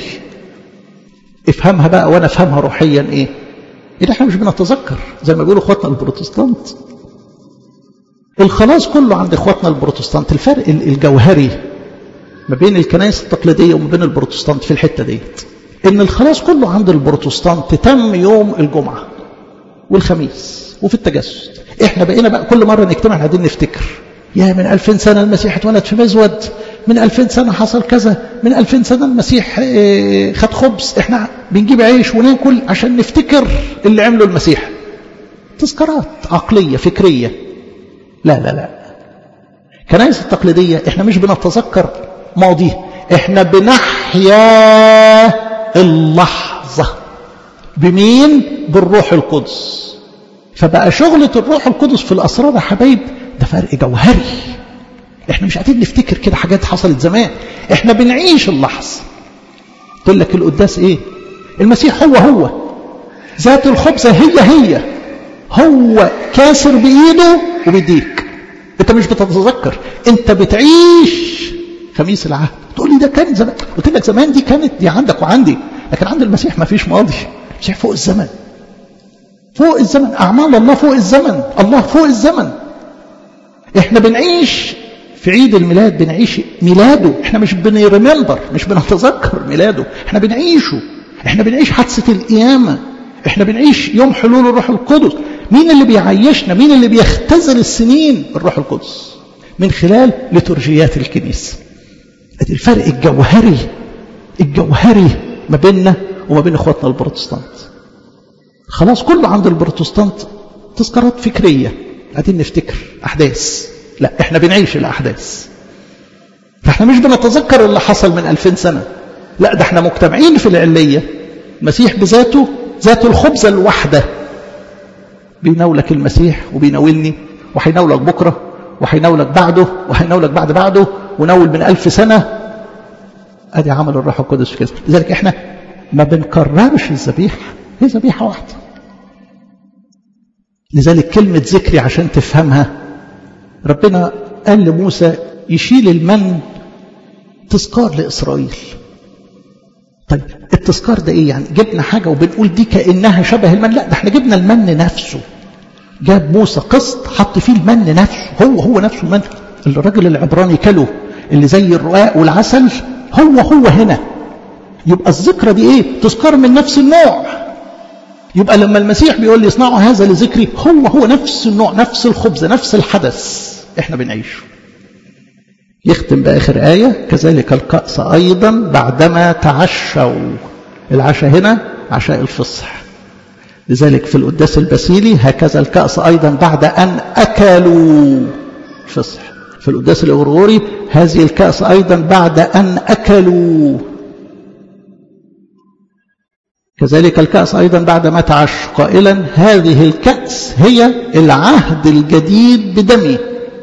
افهمها بقى وانا افهمها روحيا ايه ان احنا مش بنتذكر زي ما بيقولوا اخواتنا البروتستانت الخلاص كله عند اخواتنا البروتستانت الفرق الجوهري ما بين الكنائس التقليدية وما بين البروتستانت في الحتة ديت ان الخلاص كله عند البروتستانت تم يوم الجمعة والخميس وفي التجسد احنا بقينا بقى كل مرة نجتمع قاعدين نفتكر يا من ألفين سنة المسيح اتولد في مزود من ألفين سنة حصل كذا من ألفين سنة المسيح خد خبز احنا بنجيب عيش وناكل عشان نفتكر اللي عمله المسيح تذكارات عقلية فكرية لا لا لا كنائس التقليدية احنا مش بنتذكر ماضي احنا بنحيا اللحظة بمين بالروح القدس فبقى شغلة الروح القدس في الأسرار يا حبايب ده فرق جوهري احنا مش قاعدين نفتكر كده حاجات حصلت زمان احنا بنعيش اللحظة تقول لك القداس ايه المسيح هو هو ذات الخبزة هي هي هو كاسر بإيده وبيديك انت مش بتتذكر انت بتعيش خميس العهد تقول لي ده كان زمان قلت لك زمان دي كانت دي عندك وعندي لكن عند المسيح ما فيش ماضي المسيح فوق الزمن فوق الزمن أعمال الله فوق الزمن الله فوق الزمن احنا بنعيش في عيد الميلاد بنعيش ميلاده احنا مش بنريمبر مش بنتذكر ميلاده احنا بنعيشه احنا بنعيش حادثة القيامة احنا بنعيش يوم حلول الروح القدس مين اللي بيعيشنا مين اللي بيختزل السنين الروح القدس من خلال لترجيات الكنيسة ادي الفرق الجوهري الجوهري ما بيننا وما بين اخواتنا البروتستانت خلاص كله عند البروتستانت تذكارات فكرية قاعدين نفتكر أحداث لا احنا بنعيش الأحداث فاحنا مش بنتذكر اللي حصل من ألفين سنة لا ده احنا مجتمعين في العلية المسيح بذاته ذات الخبزة الواحدة بيناولك المسيح وبيناولني وهيناولك بكرة وهيناولك بعده وهيناولك بعد بعده وناول من ألف سنة ادي عمل الروح القدس في كده لذلك احنا ما بنكررش الذبيحة هي ذبيحة واحدة لذلك كلمة ذكري عشان تفهمها ربنا قال لموسى يشيل المن تذكار لإسرائيل طيب التذكار ده ايه يعني جبنا حاجة وبنقول دي كأنها شبه المن لا ده احنا جبنا المن نفسه جاب موسى قسط حط فيه المن نفسه هو هو نفسه المن اللي الراجل العبراني كله اللي زي الرقاق والعسل هو هو هنا يبقى الذكرى دي ايه تذكار من نفس النوع يبقى لما المسيح بيقول لي اصنعوا هذا لذكري هو هو نفس النوع نفس الخبز نفس الحدث احنا بنعيشه يختم بآخر آية كذلك الكأس أيضا بعدما تعشوا العشاء هنا عشاء الفصح لذلك في القداس البسيلي هكذا الكأس أيضا بعد أن أكلوا الفصح في القداس الغرغوري هذه الكأس أيضا بعد أن أكلوا كذلك الكأس أيضا بعد ما تعش قائلا هذه الكأس هي العهد الجديد بدمي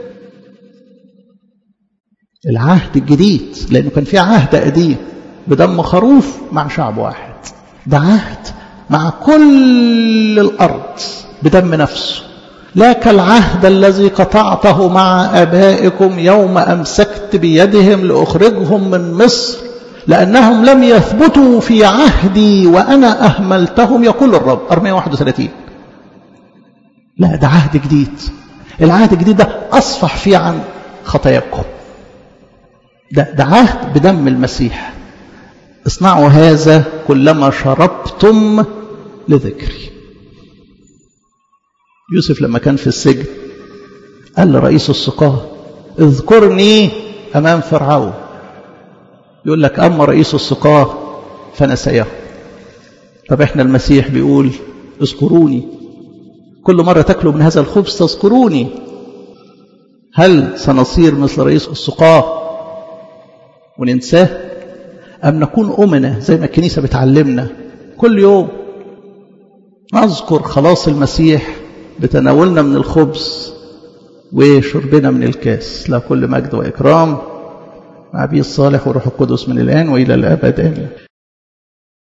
العهد الجديد لأنه كان في عهد قديم بدم خروف مع شعب واحد ده عهد مع كل الأرض بدم نفسه لا كالعهد الذي قطعته مع أبائكم يوم أمسكت بيدهم لأخرجهم من مصر لأنهم لم يثبتوا في عهدي وأنا أهملتهم يقول الرب أرمية 31 لا ده عهد جديد العهد الجديد ده أصفح فيه عن خطاياكم ده, ده عهد بدم المسيح اصنعوا هذا كلما شربتم لذكري يوسف لما كان في السجن قال لرئيس السقاه اذكرني أمام فرعون يقول لك أما رئيس السقاه فنسيه طب احنا المسيح بيقول اذكروني كل مرة تاكلوا من هذا الخبز تذكروني هل سنصير مثل رئيس السقاه وننساه أم نكون أمنا زي ما الكنيسة بتعلمنا كل يوم نذكر خلاص المسيح بتناولنا من الخبز وشربنا من الكاس لا كل مجد وإكرام مع أبي الصالح وروح القدس من الآن وإلى الأبد آمين